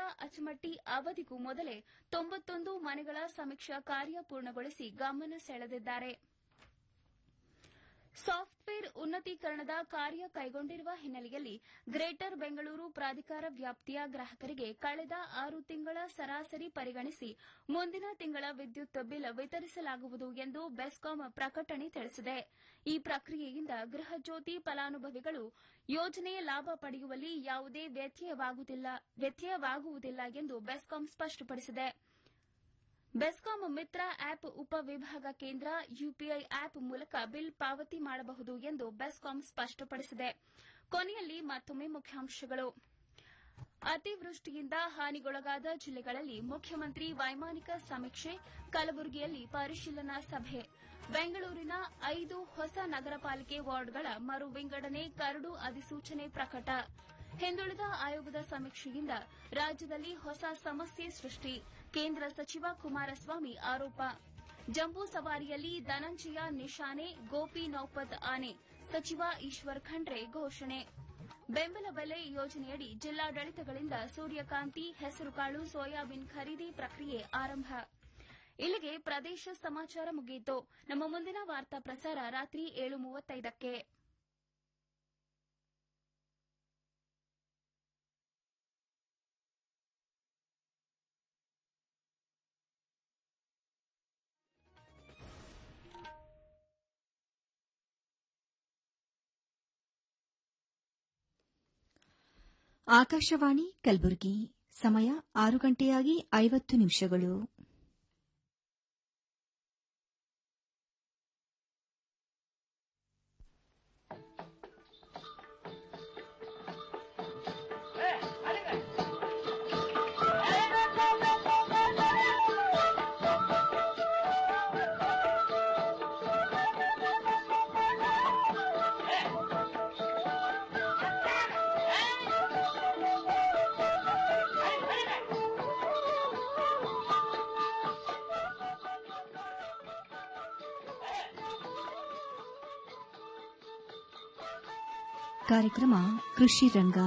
ಅಚ್ಚಮಟ್ಟಿ ಅವಧಿಗೂ ಮೊದಲೇ ತೊಂಬತ್ತೊಂದು ಮನೆಗಳ ಸಮೀಕ್ಷಾ ಕಾರ್ಯ ಪೂರ್ಣಗೊಳಿಸಿ ಗಮನ ಸೆಳೆದಿದ್ದಾರೆ ಸಾಫ್ಟ್ವೇರ್ ಉನ್ನತೀಕರಣದ ಕಾರ್ಯ ಕೈಗೊಂಡಿರುವ ಹಿನ್ನೆಲೆಯಲ್ಲಿ ಗ್ರೇಟರ್ ಬೆಂಗಳೂರು ಪ್ರಾಧಿಕಾರ ವ್ಯಾಪ್ತಿಯ ಗ್ರಾಹಕರಿಗೆ ಕಳೆದ ಆರು ತಿಂಗಳ ಸರಾಸರಿ ಪರಿಗಣಿಸಿ ಮುಂದಿನ ತಿಂಗಳ ವಿದ್ಯುತ್ ಬಿಲ್ ವಿತರಿಸಲಾಗುವುದು ಎಂದು ಬೆಸ್ಕಾಂ ಪ್ರಕಟಣೆ ತಿಳಿಸಿದೆ ಈ ಪ್ರಕ್ರಿಯೆಯಿಂದ ಗೃಹಜ್ಯೋತಿ ಫಲಾನುಭವಿಗಳು ಯೋಜನೆಯ ಲಾಭ ಪಡೆಯುವಲ್ಲಿ ಯಾವುದೇ ವ್ಯತ್ಯಯವಾಗುವುದಿಲ್ಲ ಎಂದು ಬೆಸ್ಕಾಂ ಸ್ಪಷ್ಟಪಡಿಸಿದೆ ಬೆಸ್ಕಾಂ ಮಿತ್ರ ಆಪ್ ಉಪವಿಭಾಗ ಕೇಂದ್ರ ಯುಪಿಐ ಆಪ್ ಮೂಲಕ ಬಿಲ್ ಪಾವತಿ ಮಾಡಬಹುದು ಎಂದು ಬೆಸ್ಕಾಂ ಸ್ಪಷ್ಟಪಡಿಸಿದೆ ಕೊನೆಯಲ್ಲಿ ಮತ್ತೊಮ್ಮೆ ಮುಖ್ಯಾಂಶಗಳು ಅತಿವೃಷ್ಟಿಯಿಂದ ಹಾನಿಗೊಳಗಾದ ಜಿಲ್ಲೆಗಳಲ್ಲಿ ಮುಖ್ಯಮಂತ್ರಿ ವೈಮಾನಿಕ ಸಮೀಕ್ಷೆ ಕಲಬುರಗಿಯಲ್ಲಿ ಪರಿಶೀಲನಾ ಸಭೆ ಬೆಂಗಳೂರಿನ ಐದು ಹೊಸ ನಗರ ಪಾಲಿಕೆ ವಾರ್ಡ್ಗಳ ಮರು ವಿಂಗಡಣೆ ಕರಡು ಅಧಿಸೂಚನೆ ಪ್ರಕಟ ಹಿಂದುಳಿದ ಆಯೋಗದ ಸಮೀಕ್ಷೆಯಿಂದ ರಾಜ್ಯದಲ್ಲಿ ಹೊಸ ಸಮಸ್ಯೆ ಸೃಷ್ಟಿ ಕೇಂದ್ರ ಸಚಿವ ಕುಮಾರಸ್ವಾಮಿ ಆರೋಪ ಜಂಬೂ ಸವಾರಿಯಲ್ಲಿ ಧನಂಜಯ ನಿಶಾನೆ ಗೋಪಿ ನೌಪತ್ ಆನೆ ಸಚಿವ ಈಶ್ವರ್ ಖಂಡ್ರೆ ಘೋಷಣೆ ಬೆಂಬಲ ಬೆಲೆ ಯೋಜನೆಯಡಿ ಜಿಲ್ಲಾಡಳಿತಗಳಿಂದ ಸೂರ್ಯಕಾಂತಿ ಹೆಸರುಕಾಳು ಸೋಯಾಬೀನ್ ಖರೀದಿ ಪ್ರಕ್ರಿಯೆ ಆರಂಭ ಇಲ್ಲಿಗೆ ಪ್ರದೇಶ ಸಮಾಚಾರ ಮುಗಿಯಿತು ನಮ್ಮ ಮುಂದಿನ ವಾರ್ತಾ ಪ್ರಸಾರ ರಾತ್ರಿ ಏಳು ಮೂವತ್ತೈದಕ್ಕೆ ಆಕಾಶವಾಣಿ ಕಲಬುರಗಿ ಸಮಯ ಆರು ಗಂಟೆಯಾಗಿ ಐವತ್ತು ನಿಮಿಷಗಳು ಕಾರ್ಯಕ್ರಮ ಕೃಷಿ ರಂಗ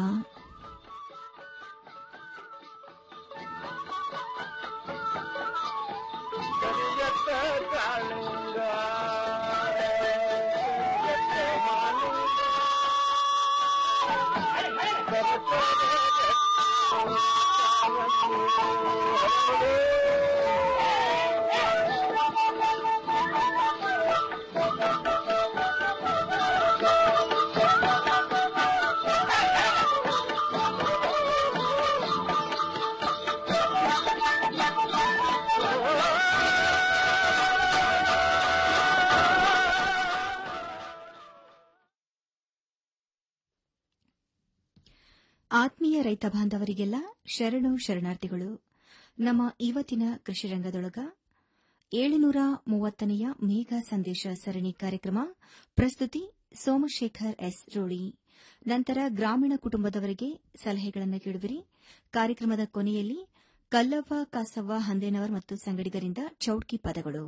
ಆತ್ಮೀಯ ರೈತ ಬಾಂಧವರಿಗೆಲ್ಲ ಶರಣು ಶರಣಾರ್ಥಿಗಳು ನಮ್ಮ ಇವತ್ತಿನ ಕೃಷಿ ರಂಗದೊಳಗ ಏಳುನೂರ ಮೂವತ್ತನೆಯ ಮೇಘ ಸಂದೇಶ ಸರಣಿ ಕಾರ್ಯಕ್ರಮ ಪ್ರಸ್ತುತಿ ಸೋಮಶೇಖರ್ ಎಸ್ ರೋಳಿ ನಂತರ ಗ್ರಾಮೀಣ ಕುಟುಂಬದವರಿಗೆ ಸಲಹೆಗಳನ್ನು ಕೇಳುವಿರಿ ಕಾರ್ಯಕ್ರಮದ ಕೊನೆಯಲ್ಲಿ ಕಲ್ಲವ್ವ ಕಾಸವ್ವ ಹಂದೇನವರ್ ಮತ್ತು ಸಂಗಡಿಗರಿಂದ ಚೌಟ್ಕಿ ಪದಗಳು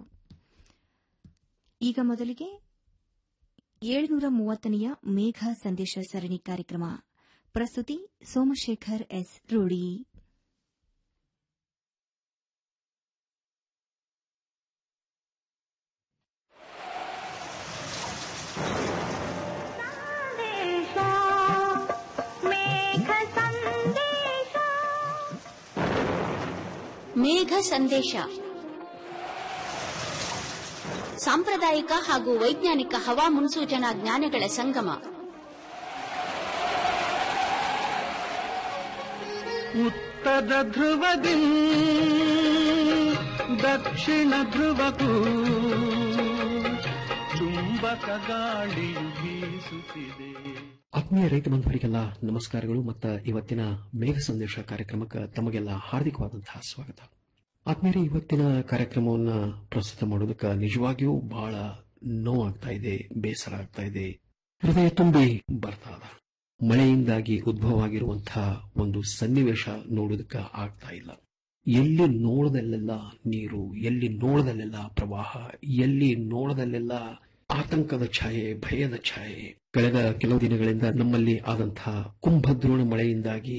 ಈಗ ಮೊದಲಿಗೆ ಏಳುನೂರ ಮೂವತ್ತನೆಯ ಮೇಘ ಸಂದೇಶ ಸರಣಿ ಕಾರ್ಯಕ್ರಮ ಪ್ರಸ್ತುತಿ ಸೋಮಶೇಖರ್ ಎಸ್ ರೂಢಿ ಮೇಘ ಸಂದೇಶ ಸಾಂಪ್ರದಾಯಿಕ ಹಾಗೂ ವೈಜ್ಞಾನಿಕ ಹವಾ ಮುನ್ಸೂಚನಾ ಜ್ಞಾನಗಳ ಸಂಗಮ ಉತ್ತರ ಧ್ರುವದಿ ದಕ್ಷಿಣ ಧ್ರುವಕ್ಕೂ ಚುಂಬಕ ಗಾಳಿಯು ಬೀಸುತ್ತಿದೆ ಆತ್ಮೀಯ ರೈತ ಬಂಧುವರಿಗೆಲ್ಲ ನಮಸ್ಕಾರಗಳು ಮತ್ತು ಇವತ್ತಿನ ಮೇಘ ಸಂದೇಶ ಕಾರ್ಯಕ್ರಮಕ್ಕೆ ತಮಗೆಲ್ಲ ಹಾರ್ದಿಕವಾದಂತಹ ಸ್ವಾಗತ ಆತ್ಮೀಯರೇ ಇವತ್ತಿನ ಕಾರ್ಯಕ್ರಮವನ್ನ ಪ್ರಸ್ತುತ ಮಾಡೋದಕ್ಕೆ ನಿಜವಾಗಿಯೂ ಬಹಳ ನೋವಾಗ್ತಾ ಇದೆ ಬೇಸರ ಆಗ್ತಾ ಇದೆ ಹೃದಯ ತುಂಬಿ ಬರ್ತಾ ಇದೆ ಮಳೆಯಿಂದಾಗಿ ಉದ್ಭವವಾಗಿರುವಂತಹ ಒಂದು ಸನ್ನಿವೇಶ ನೋಡೋದಕ್ಕೆ ಆಗ್ತಾ ಇಲ್ಲ ಎಲ್ಲಿ ನೋಡದಲ್ಲೆಲ್ಲ ನೀರು ಎಲ್ಲಿ ನೋಡದಲ್ಲೆಲ್ಲ ಪ್ರವಾಹ ಎಲ್ಲಿ ನೋಡದಲ್ಲೆಲ್ಲ ಆತಂಕದ ಛಾಯೆ ಭಯದ ಛಾಯೆ ಕಳೆದ ಕೆಲವು ದಿನಗಳಿಂದ ನಮ್ಮಲ್ಲಿ ಆದಂತಹ ಕುಂಭದ್ರೋಣ ಮಳೆಯಿಂದಾಗಿ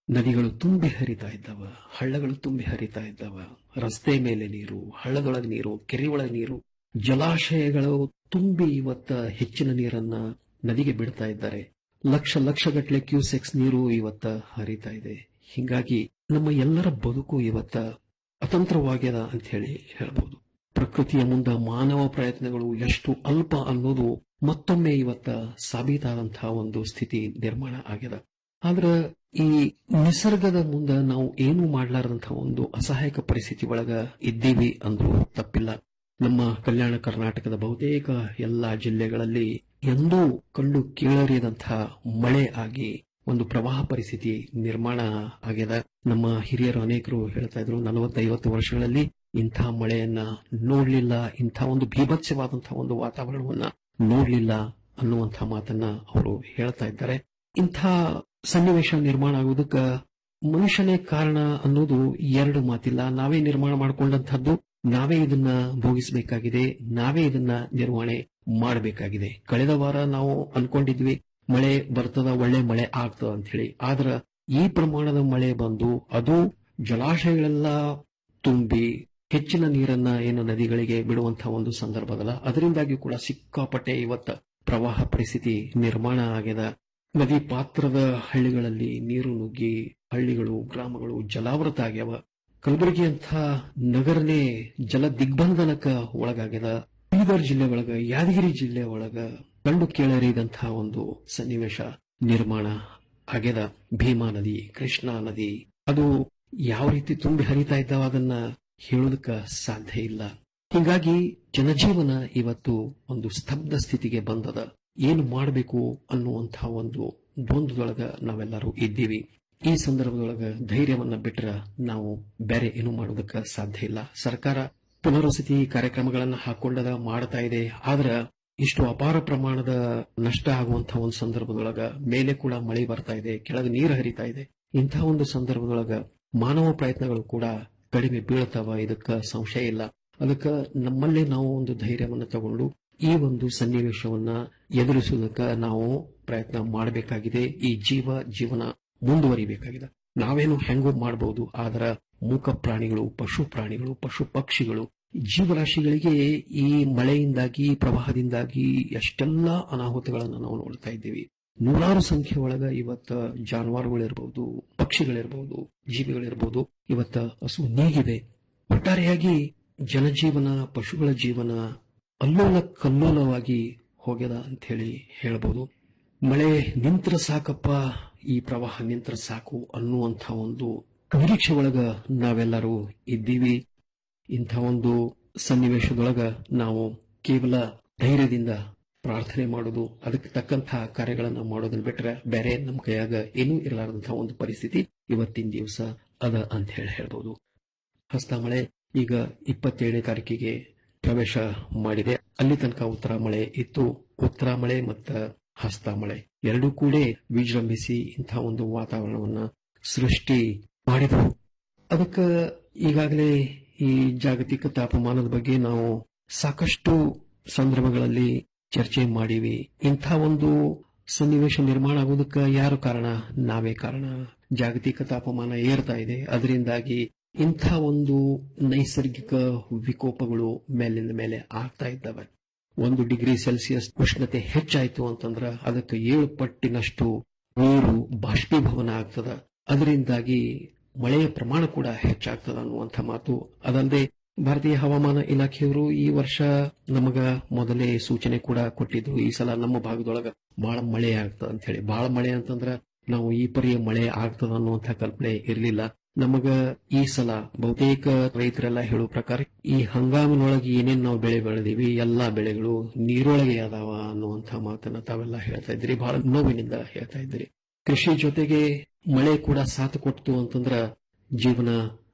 ನದಿಗಳು ತುಂಬಿ ಹರಿತಾ ಇದ್ದಾವ ಹಳ್ಳಗಳು ತುಂಬಿ ಹರಿತಾ ಇದ್ದಾವ ರಸ್ತೆ ಮೇಲೆ ನೀರು ಹಳ್ಳದೊಳಗೆ ನೀರು ಕೆರೆಯೊಳಗೆ ನೀರು ಜಲಾಶಯಗಳು ತುಂಬಿ ಇವತ್ತ ಹೆಚ್ಚಿನ ನೀರನ್ನ ನದಿಗೆ ಬಿಡ್ತಾ ಇದ್ದಾರೆ ಲಕ್ಷ ಲಕ್ಷಗಟ್ಟಲೆ ಕ್ಯೂಸೆಕ್ಸ್ ನೀರು ಇವತ್ತ ಹರಿತಾ ಇದೆ ಹಿಂಗಾಗಿ ನಮ್ಮ ಎಲ್ಲರ ಬದುಕು ಇವತ್ತ ಅತಂತ್ರವಾಗ್ಯದ ಅಂತ ಹೇಳಿ ಹೇಳ್ಬೋದು ಪ್ರಕೃತಿಯ ಮುಂದ ಮಾನವ ಪ್ರಯತ್ನಗಳು ಎಷ್ಟು ಅಲ್ಪ ಅನ್ನೋದು ಮತ್ತೊಮ್ಮೆ ಇವತ್ತ ಸಾಬೀತಾದಂತಹ ಒಂದು ಸ್ಥಿತಿ ನಿರ್ಮಾಣ ಆಗ್ಯದ ಆದ್ರ ಈ ನಿಸರ್ಗದ ಮುಂದ ನಾವು ಏನು ಮಾಡ್ಲಾರದಂತಹ ಒಂದು ಅಸಹಾಯಕ ಪರಿಸ್ಥಿತಿ ಒಳಗ ಇದ್ದೀವಿ ಅಂದ್ರೂ ತಪ್ಪಿಲ್ಲ ನಮ್ಮ ಕಲ್ಯಾಣ ಕರ್ನಾಟಕದ ಬಹುತೇಕ ಎಲ್ಲಾ ಜಿಲ್ಲೆಗಳಲ್ಲಿ ಎಂದೂ ಕಂಡು ಕೇಳರಿಯದಂತಹ ಮಳೆ ಆಗಿ ಒಂದು ಪ್ರವಾಹ ಪರಿಸ್ಥಿತಿ ನಿರ್ಮಾಣ ಆಗ್ಯದ ನಮ್ಮ ಹಿರಿಯರು ಅನೇಕರು ಹೇಳ್ತಾ ಇದ್ರು ನಲವತ್ತೈವತ್ತು ವರ್ಷಗಳಲ್ಲಿ ಇಂಥ ಮಳೆಯನ್ನ ನೋಡ್ಲಿಲ್ಲ ಇಂಥ ಒಂದು ಭೀಭತ್ಸವಾದಂತಹ ಒಂದು ವಾತಾವರಣವನ್ನ ನೋಡ್ಲಿಲ್ಲ ಅನ್ನುವಂಥ ಮಾತನ್ನ ಅವರು ಹೇಳ್ತಾ ಇದ್ದಾರೆ ಇಂಥ ಸನ್ನಿವೇಶ ನಿರ್ಮಾಣ ಆಗುವುದಕ್ಕ ಮನುಷ್ಯನೇ ಕಾರಣ ಅನ್ನೋದು ಎರಡು ಮಾತಿಲ್ಲ ನಾವೇ ನಿರ್ಮಾಣ ಮಾಡಿಕೊಂಡಂತಹದ್ದು ನಾವೇ ಇದನ್ನ ಭೋಗಿಸಬೇಕಾಗಿದೆ ನಾವೇ ಇದನ್ನ ನಿರ್ವಹಣೆ ಮಾಡಬೇಕಾಗಿದೆ ಕಳೆದ ವಾರ ನಾವು ಅನ್ಕೊಂಡಿದ್ವಿ ಮಳೆ ಬರ್ತದ ಒಳ್ಳೆ ಮಳೆ ಆಗ್ತದ ಅಂತ ಹೇಳಿ ಆದ್ರ ಈ ಪ್ರಮಾಣದ ಮಳೆ ಬಂದು ಅದು ಜಲಾಶಯಗಳೆಲ್ಲ ತುಂಬಿ ಹೆಚ್ಚಿನ ನೀರನ್ನ ಏನು ನದಿಗಳಿಗೆ ಬಿಡುವಂತಹ ಒಂದು ಸಂದರ್ಭದಲ್ಲ ಅದರಿಂದಾಗಿ ಕೂಡ ಸಿಕ್ಕಾಪಟ್ಟೆ ಇವತ್ತ ಪ್ರವಾಹ ಪರಿಸ್ಥಿತಿ ನಿರ್ಮಾಣ ಆಗ್ಯದ ನದಿ ಪಾತ್ರದ ಹಳ್ಳಿಗಳಲ್ಲಿ ನೀರು ನುಗ್ಗಿ ಹಳ್ಳಿಗಳು ಗ್ರಾಮಗಳು ಜಲಾವೃತ ಆಗ್ಯಾವ ಕಲಬುರಗಿಯಂಥ ನಗರನೇ ಜಲ ದಿಗ್ಬಂಧನಕ್ಕ ಒಳಗಾಗ್ಯದ ಬೀದರ್ ಜಿಲ್ಲೆ ಒಳಗ ಯಾದಗಿರಿ ಜಿಲ್ಲೆ ಒಳಗ ಕಂಡು ಕೇಳರಿದಂತಹ ಒಂದು ಸನ್ನಿವೇಶ ನಿರ್ಮಾಣ ಆಗ್ಯದ ಭೀಮಾ ನದಿ ಕೃಷ್ಣಾ ನದಿ ಅದು ಯಾವ ರೀತಿ ತುಂಬಿ ಹರಿತಾ ಇದ್ದಾವ ಅದನ್ನ ಹೇಳೋದಕ್ಕ ಸಾಧ್ಯ ಇಲ್ಲ ಹೀಗಾಗಿ ಜನಜೀವನ ಇವತ್ತು ಒಂದು ಸ್ತಬ್ಧ ಸ್ಥಿತಿಗೆ ಬಂದದ ಏನು ಮಾಡಬೇಕು ಅನ್ನುವಂತಹ ಒಂದು ದ್ವಂದ್ವದೊಳಗ ನಾವೆಲ್ಲರೂ ಇದ್ದೀವಿ ಈ ಸಂದರ್ಭದೊಳಗ ಧೈರ್ಯವನ್ನ ಬಿಟ್ರ ನಾವು ಬೇರೆ ಏನು ಮಾಡೋದಕ್ಕ ಸಾಧ್ಯ ಇಲ್ಲ ಸರ್ಕಾರ ಪುನರ್ವಸತಿ ಕಾರ್ಯಕ್ರಮಗಳನ್ನ ಹಾಕೊಂಡದ ಮಾಡ್ತಾ ಇದೆ ಆದ್ರ ಇಷ್ಟು ಅಪಾರ ಪ್ರಮಾಣದ ನಷ್ಟ ಆಗುವಂತಹ ಒಂದು ಸಂದರ್ಭದೊಳಗ ಮೇಲೆ ಕೂಡ ಮಳೆ ಬರ್ತಾ ಇದೆ ಕೆಳಗೆ ನೀರು ಹರಿತಾ ಇದೆ ಇಂತಹ ಒಂದು ಸಂದರ್ಭದೊಳಗ ಮಾನವ ಪ್ರಯತ್ನಗಳು ಕೂಡ ಕಡಿಮೆ ಬೀಳ್ತಾವ ಇದಕ್ಕ ಸಂಶಯ ಇಲ್ಲ ಅದಕ್ಕ ನಮ್ಮಲ್ಲೇ ನಾವು ಒಂದು ಧೈರ್ಯವನ್ನ ತಗೊಂಡು ಈ ಒಂದು ಸನ್ನಿವೇಶವನ್ನ ಎದುರಿಸುವುದಕ್ಕ ನಾವು ಪ್ರಯತ್ನ ಮಾಡಬೇಕಾಗಿದೆ ಈ ಜೀವ ಜೀವನ ಮುಂದುವರಿಬೇಕಾಗಿದೆ ನಾವೇನು ಹೆಂಗೋ ಮಾಡಬಹುದು ಆದ್ರ ಮೂಕ ಪ್ರಾಣಿಗಳು ಪಶು ಪ್ರಾಣಿಗಳು ಪಶು ಪಕ್ಷಿಗಳು ಜೀವರಾಶಿಗಳಿಗೆ ಈ ಮಳೆಯಿಂದಾಗಿ ಪ್ರವಾಹದಿಂದಾಗಿ ಎಷ್ಟೆಲ್ಲ ಅನಾಹುತಗಳನ್ನು ನಾವು ನೋಡ್ತಾ ಇದ್ದೀವಿ ನೂರಾರು ಸಂಖ್ಯೆ ಒಳಗ ಇವತ್ತ ಜಾನುವಾರುಗಳಿರ್ಬಹುದು ಪಕ್ಷಿಗಳಿರ್ಬಹುದು ಜೀವಿಗಳಿರ್ಬಹುದು ಇವತ್ತ ಹಸು ನೀಗಿದೆ ಒಟ್ಟಾರೆಯಾಗಿ ಜನಜೀವನ ಪಶುಗಳ ಜೀವನ ಅಲ್ಲೋಲ ಕಲ್ಲೋಲವಾಗಿ ಹೋಗ್ಯದ ಅಂತ ಹೇಳಿ ಹೇಳ್ಬೋದು ಮಳೆ ನಿಂತ್ರ ಸಾಕಪ್ಪ ಈ ಪ್ರವಾಹ ನಿಂತ್ರ ಸಾಕು ಅನ್ನುವಂಥ ಒಂದು ನಿರೀಕ್ಷೆ ಒಳಗ ನಾವೆಲ್ಲರೂ ಇದ್ದೀವಿ ಇಂಥ ಒಂದು ಸನ್ನಿವೇಶದೊಳಗ ನಾವು ಕೇವಲ ಧೈರ್ಯದಿಂದ ಪ್ರಾರ್ಥನೆ ಮಾಡೋದು ಅದಕ್ಕೆ ತಕ್ಕಂತಹ ಕಾರ್ಯಗಳನ್ನ ಮಾಡೋದನ್ನ ಬಿಟ್ರೆ ಬೇರೆ ನಮ್ಮ ಕೈಯಾಗ ಏನೂ ಇರಲಾರದಂತಹ ಒಂದು ಪರಿಸ್ಥಿತಿ ಇವತ್ತಿನ ದಿವಸ ಅದ ಅಂತ ಹೇಳಿ ಹೇಳ್ಬೋದು ಹಸ್ತ ಮಳೆ ಈಗ ಇಪ್ಪತ್ತೇಳನೇ ತಾರೀಕಿಗೆ ಪ್ರವೇಶ ಮಾಡಿದೆ ಅಲ್ಲಿ ತನಕ ಉತ್ತರ ಮಳೆ ಇತ್ತು ಉತ್ತರ ಮಳೆ ಮತ್ತ ಹಸ್ತ ಮಳೆ ಎರಡೂ ಕೂಡ ವಿಜೃಂಭಿಸಿ ಇಂತಹ ಒಂದು ವಾತಾವರಣವನ್ನ ಸೃಷ್ಟಿ ಮಾಡಿದವು ಅದಕ್ಕ ಈಗಾಗಲೇ ಈ ಜಾಗತಿಕ ತಾಪಮಾನದ ಬಗ್ಗೆ ನಾವು ಸಾಕಷ್ಟು ಸಂದರ್ಭಗಳಲ್ಲಿ ಚರ್ಚೆ ಮಾಡಿವಿ ಇಂಥ ಒಂದು ಸನ್ನಿವೇಶ ನಿರ್ಮಾಣ ಆಗೋದಕ್ಕೆ ಯಾರು ಕಾರಣ ನಾವೇ ಕಾರಣ ಜಾಗತಿಕ ತಾಪಮಾನ ಏರ್ತಾ ಇದೆ ಅದರಿಂದಾಗಿ ಇಂಥ ಒಂದು ನೈಸರ್ಗಿಕ ವಿಕೋಪಗಳು ಮೇಲಿಂದ ಮೇಲೆ ಆಗ್ತಾ ಇದ್ದಾವೆ ಒಂದು ಡಿಗ್ರಿ ಸೆಲ್ಸಿಯಸ್ ಉಷ್ಣತೆ ಹೆಚ್ಚಾಯ್ತು ಅಂತಂದ್ರ ಅದಕ್ಕೆ ಏಳು ಪಟ್ಟಿನಷ್ಟು ನೀರು ಬಾಷ್ಪೀಭವನ ಆಗ್ತದ ಅದರಿಂದಾಗಿ ಮಳೆಯ ಪ್ರಮಾಣ ಕೂಡ ಹೆಚ್ಚಾಗ್ತದ ಅನ್ನುವಂಥ ಮಾತು ಅದಲ್ಲದೆ ಭಾರತೀಯ ಹವಾಮಾನ ಇಲಾಖೆಯವರು ಈ ವರ್ಷ ನಮಗ ಮೊದಲೇ ಸೂಚನೆ ಕೂಡ ಕೊಟ್ಟಿದ್ರು ಈ ಸಲ ನಮ್ಮ ಭಾಗದೊಳಗ ಬಹಳ ಮಳೆ ಆಗ್ತದ ಅಂತ ಹೇಳಿ ಬಹಳ ಮಳೆ ಅಂತಂದ್ರ ನಾವು ಈ ಪರಿಯ ಮಳೆ ಆಗ್ತದ ಅನ್ನುವಂಥ ಕಲ್ಪನೆ ಇರಲಿಲ್ಲ ನಮಗ ಈ ಸಲ ಬಹುತೇಕ ರೈತರೆಲ್ಲ ಹೇಳೋ ಪ್ರಕಾರ ಈ ಹಂಗಾಮಿನೊಳಗೆ ಏನೇನ್ ನಾವು ಬೆಳೆ ಬೆಳೆದೀವಿ ಎಲ್ಲಾ ಬೆಳೆಗಳು ನೀರೊಳಗೆ ಅದಾವ ಅನ್ನುವಂಥ ಮಾತನ್ನ ತಾವೆಲ್ಲ ಹೇಳ್ತಾ ಇದ್ರಿ ಬಹಳ ನೋವಿನಿಂದ ಹೇಳ್ತಾ ಇದ್ರಿ ಕೃಷಿ ಜೊತೆಗೆ ಮಳೆ ಕೂಡ ಸಾಥ್ ಕೊಡ್ತು ಅಂತಂದ್ರ ಜೀವನ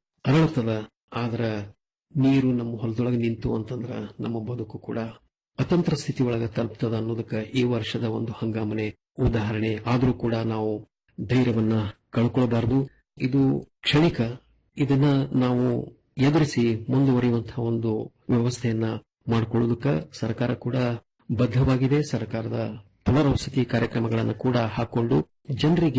ಅರಳತದ ಆದ್ರ ನೀರು ನಮ್ಮ ಹೊಲದೊಳಗೆ ನಿಂತು ಅಂತಂದ್ರ ನಮ್ಮ ಬದುಕು ಕೂಡ ಅತಂತ್ರ ಸ್ಥಿತಿ ಒಳಗೆ ತಲುಪ್ತದ ಅನ್ನೋದಕ್ಕೆ ಈ ವರ್ಷದ ಒಂದು ಹಂಗಾಮನೆ ಉದಾಹರಣೆ ಆದ್ರೂ ಕೂಡ ನಾವು ಧೈರ್ಯವನ್ನ ಕಳ್ಕೊಳ್ಬಾರ್ದು ಇದು ಕ್ಷಣಿಕ ಇದನ್ನ ನಾವು ಎದುರಿಸಿ ಮುಂದುವರಿಯುವಂತಹ ಒಂದು ವ್ಯವಸ್ಥೆಯನ್ನ ಮಾಡಿಕೊಳ್ಳೋದಕ್ಕೆ ಸರ್ಕಾರ ಕೂಡ ಬದ್ಧವಾಗಿದೆ ಸರ್ಕಾರದ ಪುನರ್ವಸತಿ ಕಾರ್ಯಕ್ರಮಗಳನ್ನು ಕೂಡ ಹಾಕೊಂಡು ಜನರಿಗೆ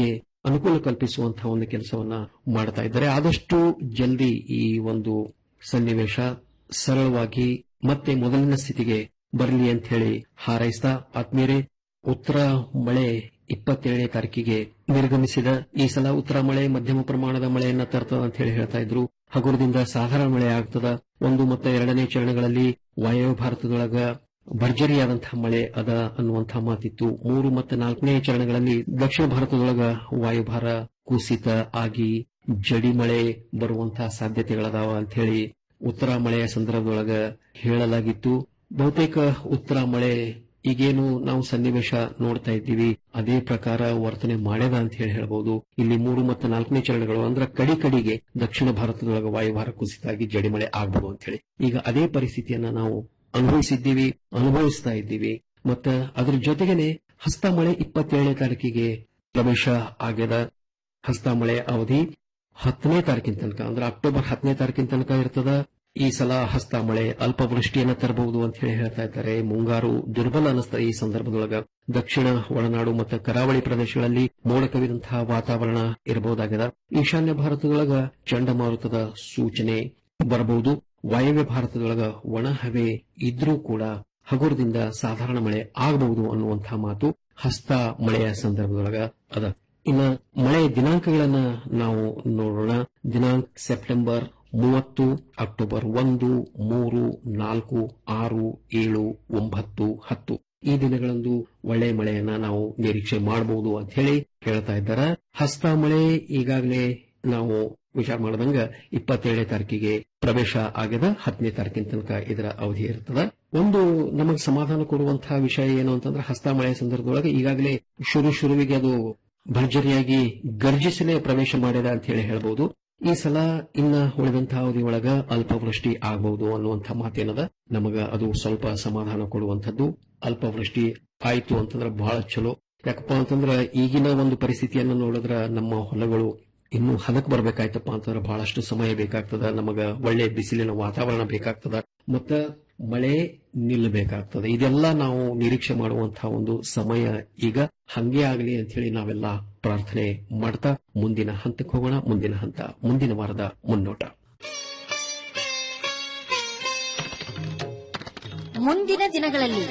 ಅನುಕೂಲ ಕಲ್ಪಿಸುವಂತಹ ಒಂದು ಕೆಲಸವನ್ನ ಮಾಡ್ತಾ ಇದ್ದಾರೆ ಆದಷ್ಟು ಜಲ್ದಿ ಈ ಒಂದು ಸನ್ನಿವೇಶ ಸರಳವಾಗಿ ಮತ್ತೆ ಮೊದಲಿನ ಸ್ಥಿತಿಗೆ ಬರಲಿ ಅಂತ ಹೇಳಿ ಹಾರೈಸ್ತಾ ಆತ್ಮೀಯರೇ ಉತ್ತರ ಮಳೆ ಇಪ್ಪತ್ತೇಳನೇ ತಾರೀಕಿಗೆ ನಿರ್ಗಮಿಸಿದ ಈ ಸಲ ಉತ್ತರ ಮಳೆ ಮಧ್ಯಮ ಪ್ರಮಾಣದ ಮಳೆಯನ್ನ ತರ್ತದ ಅಂತ ಹೇಳಿ ಹೇಳ್ತಾ ಇದ್ರು ಹಗುರದಿಂದ ಸಾಧಾರಣ ಮಳೆ ಆಗ್ತದ ಒಂದು ಮತ್ತು ಎರಡನೇ ಚರಣಗಳಲ್ಲಿ ವಾಯವ್ಯ ಭಾರತದೊಳಗ ಭರ್ಜರಿಯಾದಂತಹ ಮಳೆ ಅದ ಅನ್ನುವಂತಹ ಮಾತಿತ್ತು ಮೂರು ಮತ್ತು ನಾಲ್ಕನೇ ಚರಣಗಳಲ್ಲಿ ದಕ್ಷಿಣ ಭಾರತದೊಳಗ ವಾಯುಭಾರ ಕುಸಿತ ಆಗಿ ಜಡಿ ಮಳೆ ಬರುವಂತಹ ಸಾಧ್ಯತೆಗಳದಾವ ಅಂತ ಹೇಳಿ ಉತ್ತರ ಮಳೆಯ ಸಂದರ್ಭದೊಳಗ ಹೇಳಲಾಗಿತ್ತು ಬಹುತೇಕ ಉತ್ತರ ಮಳೆ ಈಗೇನು ನಾವು ಸನ್ನಿವೇಶ ನೋಡ್ತಾ ಇದ್ದೀವಿ ಅದೇ ಪ್ರಕಾರ ವರ್ತನೆ ಮಾಡ್ಯದ ಅಂತ ಹೇಳಿ ಹೇಳಬಹುದು ಇಲ್ಲಿ ಮೂರು ಮತ್ತು ನಾಲ್ಕನೇ ಚರಣಗಳು ಅಂದ್ರೆ ಕಡಿ ಕಡಿಗೆ ದಕ್ಷಿಣ ಭಾರತದೊಳಗ ವಾಯುಭಾರ ಕುಸಿತಾಗಿ ಜಡಿಮಳೆ ಆಗಬಹುದು ಅಂತ ಹೇಳಿ ಈಗ ಅದೇ ಪರಿಸ್ಥಿತಿಯನ್ನ ನಾವು ಅನುಭವಿಸಿದ್ದೀವಿ ಅನುಭವಿಸ್ತಾ ಇದ್ದೀವಿ ಮತ್ತ ಅದ್ರ ಜೊತೆಗೇನೆ ಹಸ್ತ ಮಳೆ ಇಪ್ಪತ್ತೇಳನೇ ತಾರೀಕಿಗೆ ಪ್ರವೇಶ ಆಗ್ಯದ ಹಸ್ತ ಮಳೆ ಅವಧಿ ಹತ್ತನೇ ತಾರೀಕಿನ ತನಕ ಅಂದ್ರೆ ಅಕ್ಟೋಬರ್ ಹತ್ತನೇ ತಾರೀಕಿನ ತನಕ ಇರ್ತದ ಈ ಸಲ ಹಸ್ತ ಮಳೆ ಅಲ್ಪ ವೃಷ್ಟಿಯನ್ನ ತರಬಹುದು ಅಂತ ಹೇಳಿ ಹೇಳ್ತಾ ಇದ್ದಾರೆ ಮುಂಗಾರು ದುರ್ಬಲ ಅನಿಸ್ತದೆ ಈ ಸಂದರ್ಭದೊಳಗ ದಕ್ಷಿಣ ಒಳನಾಡು ಮತ್ತು ಕರಾವಳಿ ಪ್ರದೇಶಗಳಲ್ಲಿ ಮೋಡ ಕವಿದಂತಹ ವಾತಾವರಣ ಇರಬಹುದಾಗಿದೆ ಈಶಾನ್ಯ ಭಾರತದೊಳಗ ಚಂಡಮಾರುತದ ಸೂಚನೆ ಬರಬಹುದು ವಾಯವ್ಯ ಭಾರತದೊಳಗ ಒಣ ಹವೆ ಇದ್ರೂ ಕೂಡ ಹಗುರದಿಂದ ಸಾಧಾರಣ ಮಳೆ ಆಗಬಹುದು ಅನ್ನುವಂತಹ ಮಾತು ಹಸ್ತ ಮಳೆಯ ಸಂದರ್ಭದೊಳಗ ಅದ ಇನ್ನ ಮಳೆಯ ದಿನಾಂಕಗಳನ್ನ ನಾವು ನೋಡೋಣ ದಿನಾಂಕ ಸೆಪ್ಟೆಂಬರ್ ಮೂವತ್ತು ಅಕ್ಟೋಬರ್ ಒಂದು ಮೂರು ನಾಲ್ಕು ಆರು ಏಳು ಒಂಬತ್ತು ಹತ್ತು ಈ ದಿನಗಳಂದು ಒಳ್ಳೆ ಮಳೆಯನ್ನ ನಾವು ನಿರೀಕ್ಷೆ ಮಾಡಬಹುದು ಅಂತ ಹೇಳಿ ಹೇಳ್ತಾ ಇದ್ದಾರೆ ಹಸ್ತ ಮಳೆ ಈಗಾಗಲೇ ನಾವು ವಿಚಾರ ಮಾಡಿದಂಗ ಇಪ್ಪತ್ತೇಳನೇ ತಾರೀಕಿಗೆ ಪ್ರವೇಶ ಆಗ್ಯದ ಹತ್ತನೇ ತಾರೀಕಿನ ತನಕ ಇದರ ಅವಧಿ ಇರ್ತದ ಒಂದು ನಮಗೆ ಸಮಾಧಾನ ಕೊಡುವಂತಹ ವಿಷಯ ಏನು ಅಂತಂದ್ರೆ ಹಸ್ತ ಮಳೆಯ ಸಂದರ್ಭದೊಳಗೆ ಈಗಾಗಲೇ ಶುರು ಶುರುವಿಗೆ ಅದು ಭರ್ಜರಿಯಾಗಿ ಗರ್ಜಿಸಲೇ ಪ್ರವೇಶ ಮಾಡಿದ ಅಂತ ಹೇಳಿ ಹೇಳಬಹುದು ಈ ಸಲ ಇನ್ನ ಉಳಿದಂತಹ ಅವಧಿ ಒಳಗ ಅಲ್ಪವೃಷ್ಟಿ ಆಗಬಹುದು ಅನ್ನುವಂಥ ಮಾತೇನದ ನಮಗ ಅದು ಸ್ವಲ್ಪ ಸಮಾಧಾನ ಕೊಡುವಂಥದ್ದು ಅಲ್ಪವೃಷ್ಟಿ ಆಯ್ತು ಅಂತಂದ್ರೆ ಬಹಳ ಚಲೋ ಯಾಕಪ್ಪ ಅಂತಂದ್ರೆ ಈಗಿನ ಒಂದು ಪರಿಸ್ಥಿತಿಯನ್ನು ನೋಡಿದ್ರ ನಮ್ಮ ಹೊಲಗಳು ಇನ್ನು ಹದಕ್ ಬರ್ಬೇಕಾಯ್ತಪ್ಪ ಅಂತಂದ್ರೆ ಬಹಳಷ್ಟು ಸಮಯ ಬೇಕಾಗ್ತದ ನಮಗ ಒಳ್ಳೆ ಬಿಸಿಲಿನ ವಾತಾವರಣ ಬೇಕಾಗ್ತದ ಮತ್ತ ಮಳೆ ನಿಲ್ಲಬೇಕಾಗ್ತದೆ ಇದೆಲ್ಲ ನಾವು ನಿರೀಕ್ಷೆ ಮಾಡುವಂತಹ ಒಂದು ಸಮಯ ಈಗ ಹಂಗೆ ಆಗಲಿ ಅಂತ ಹೇಳಿ ನಾವೆಲ್ಲ ಪ್ರಾರ್ಥನೆ ಮಾಡ್ತಾ ಮುಂದಿನ ಹಂತಕ್ಕೆ ಹೋಗೋಣ ಮುಂದಿನ ಹಂತ ಮುಂದಿನ ವಾರದ ಮುನ್ನೋಟ ಮುಂದಿನ ದಿನಗಳಲ್ಲಿ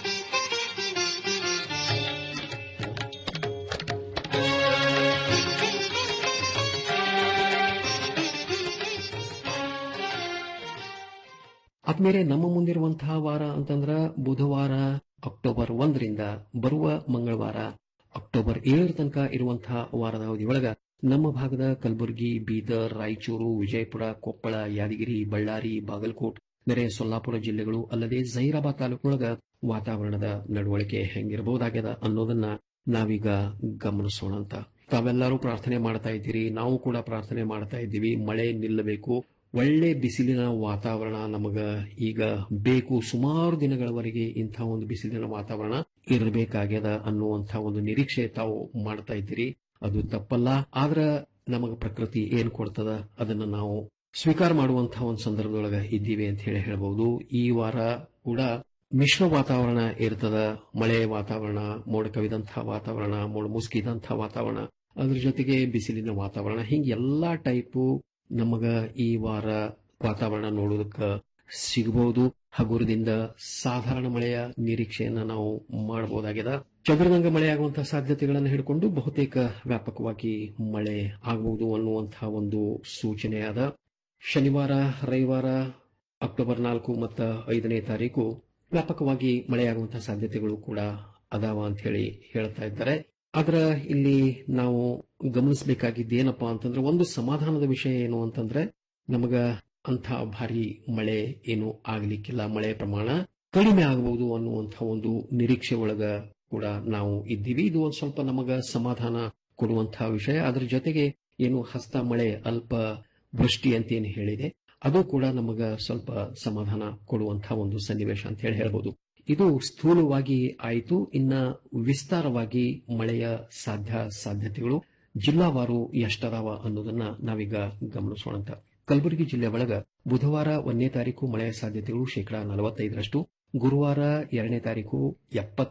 ಆದ್ಮೇಲೆ ನಮ್ಮ ಮುಂದಿರುವಂತಹ ವಾರ ಅಂತಂದ್ರ ಬುಧವಾರ ಅಕ್ಟೋಬರ್ ಒಂದರಿಂದ ಬರುವ ಮಂಗಳವಾರ ಅಕ್ಟೋಬರ್ ಏಳರ ತನಕ ಇರುವಂತಹ ವಾರದ ಅವಧಿಯೊಳಗ ನಮ್ಮ ಭಾಗದ ಕಲಬುರಗಿ ಬೀದರ್ ರಾಯಚೂರು ವಿಜಯಪುರ ಕೊಪ್ಪಳ ಯಾದಗಿರಿ ಬಳ್ಳಾರಿ ಬಾಗಲಕೋಟ್ ನೆರೆ ಸೊಲ್ಲಾಪುರ ಜಿಲ್ಲೆಗಳು ಅಲ್ಲದೆ ಜೈರಾಬಾದ್ ತಾಲೂಕಿನೊಳಗ ವಾತಾವರಣದ ನಡವಳಿಕೆ ಹೆಂಗಿರಬಹುದಾಗ್ಯದ ಅನ್ನೋದನ್ನ ನಾವೀಗ ಗಮನಿಸೋಣ ಅಂತ ತಾವೆಲ್ಲರೂ ಪ್ರಾರ್ಥನೆ ಮಾಡ್ತಾ ಇದ್ದೀರಿ ನಾವು ಕೂಡ ಪ್ರಾರ್ಥನೆ ಮಾಡ್ತಾ ಇದ್ದೀವಿ ಮಳೆ ನಿಲ್ಲಬೇಕು ಒಳ್ಳೆ ಬಿಸಿಲಿನ ವಾತಾವರಣ ನಮಗ ಈಗ ಬೇಕು ಸುಮಾರು ದಿನಗಳವರೆಗೆ ಇಂಥ ಒಂದು ಬಿಸಿಲಿನ ವಾತಾವರಣ ಇರಬೇಕಾಗ್ಯದ ಅನ್ನುವಂಥ ಒಂದು ನಿರೀಕ್ಷೆ ತಾವು ಮಾಡ್ತಾ ಇದ್ದೀರಿ ಅದು ತಪ್ಪಲ್ಲ ಆದ್ರ ನಮಗ ಪ್ರಕೃತಿ ಏನ್ ಕೊಡ್ತದ ಅದನ್ನ ನಾವು ಸ್ವೀಕಾರ ಮಾಡುವಂತಹ ಒಂದು ಸಂದರ್ಭದೊಳಗ ಇದ್ದೀವಿ ಅಂತ ಹೇಳಿ ಹೇಳಬಹುದು ಈ ವಾರ ಕೂಡ ಮಿಶ್ರ ವಾತಾವರಣ ಇರ್ತದ ಮಳೆ ವಾತಾವರಣ ಮೋಡ ಕವಿದಂತಹ ವಾತಾವರಣ ಮೋಡ ಮುಸುಕಿದಂತಹ ವಾತಾವರಣ ಅದ್ರ ಜೊತೆಗೆ ಬಿಸಿಲಿನ ವಾತಾವರಣ ಹಿಂಗ್ ಎಲ್ಲಾ ಟೈಪು ನಮಗ ಈ ವಾರ ವಾತಾವರಣ ನೋಡೋದಕ್ಕ ಸಿಗಬಹುದು ಹಗುರದಿಂದ ಸಾಧಾರಣ ಮಳೆಯ ನಿರೀಕ್ಷೆಯನ್ನ ನಾವು ಮಾಡಬಹುದಾಗಿದೆ ಚದುರದಂಗ ಮಳೆಯಾಗುವಂತಹ ಸಾಧ್ಯತೆಗಳನ್ನು ಹಿಡ್ಕೊಂಡು ಬಹುತೇಕ ವ್ಯಾಪಕವಾಗಿ ಮಳೆ ಆಗಬಹುದು ಅನ್ನುವಂತಹ ಒಂದು ಸೂಚನೆಯಾದ ಶನಿವಾರ ರವಿವಾರ ಅಕ್ಟೋಬರ್ ನಾಲ್ಕು ಮತ್ತು ಐದನೇ ತಾರೀಕು ವ್ಯಾಪಕವಾಗಿ ಮಳೆಯಾಗುವಂತಹ ಸಾಧ್ಯತೆಗಳು ಕೂಡ ಅದಾವ ಅಂತ ಹೇಳಿ ಹೇಳ್ತಾ ಇದ್ದಾರೆ ಆದ್ರ ಇಲ್ಲಿ ನಾವು ಗಮನಿಸಬೇಕಾಗಿದ್ದೇನಪ್ಪಾ ಅಂತಂದ್ರೆ ಒಂದು ಸಮಾಧಾನದ ವಿಷಯ ಏನು ಅಂತಂದ್ರೆ ನಮಗ ಅಂಥ ಭಾರಿ ಮಳೆ ಏನು ಆಗ್ಲಿಕ್ಕಿಲ್ಲ ಮಳೆ ಪ್ರಮಾಣ ಕಡಿಮೆ ಆಗಬಹುದು ಅನ್ನುವಂಥ ಒಂದು ನಿರೀಕ್ಷೆ ಒಳಗ ಕೂಡ ನಾವು ಇದ್ದೀವಿ ಇದು ಒಂದು ಸ್ವಲ್ಪ ನಮಗ ಸಮಾಧಾನ ಕೊಡುವಂತಹ ವಿಷಯ ಅದರ ಜೊತೆಗೆ ಏನು ಹಸ್ತ ಮಳೆ ಅಲ್ಪ ವೃಷ್ಟಿ ಅಂತ ಏನು ಹೇಳಿದೆ ಅದು ಕೂಡ ನಮಗ ಸ್ವಲ್ಪ ಸಮಾಧಾನ ಕೊಡುವಂತಹ ಒಂದು ಸನ್ನಿವೇಶ ಅಂತ ಹೇಳಿ ಹೇಳ್ಬೋದು ಇದು ಸ್ಥೂಲವಾಗಿ ಆಯಿತು ಇನ್ನ ವಿಸ್ತಾರವಾಗಿ ಮಳೆಯ ಸಾಧ್ಯ ಸಾಧ್ಯತೆಗಳು ಜಿಲ್ಲಾವಾರು ಎಷ್ಟದಾವ ಅನ್ನೋದನ್ನ ನಾವೀಗ ಗಮನಿಸೋಣ ಅಂತ ಕಲಬುರಗಿ ಜಿಲ್ಲೆ ಒಳಗ ಬುಧವಾರ ಒಂದನೇ ತಾರೀಕು ಮಳೆಯ ಸಾಧ್ಯತೆಗಳು ಶೇಕಡಾ ನಲವತ್ತೈದರಷ್ಟು ಗುರುವಾರ ಎರಡನೇ ತಾರೀಕು ಎಪ್ಪತ್ತು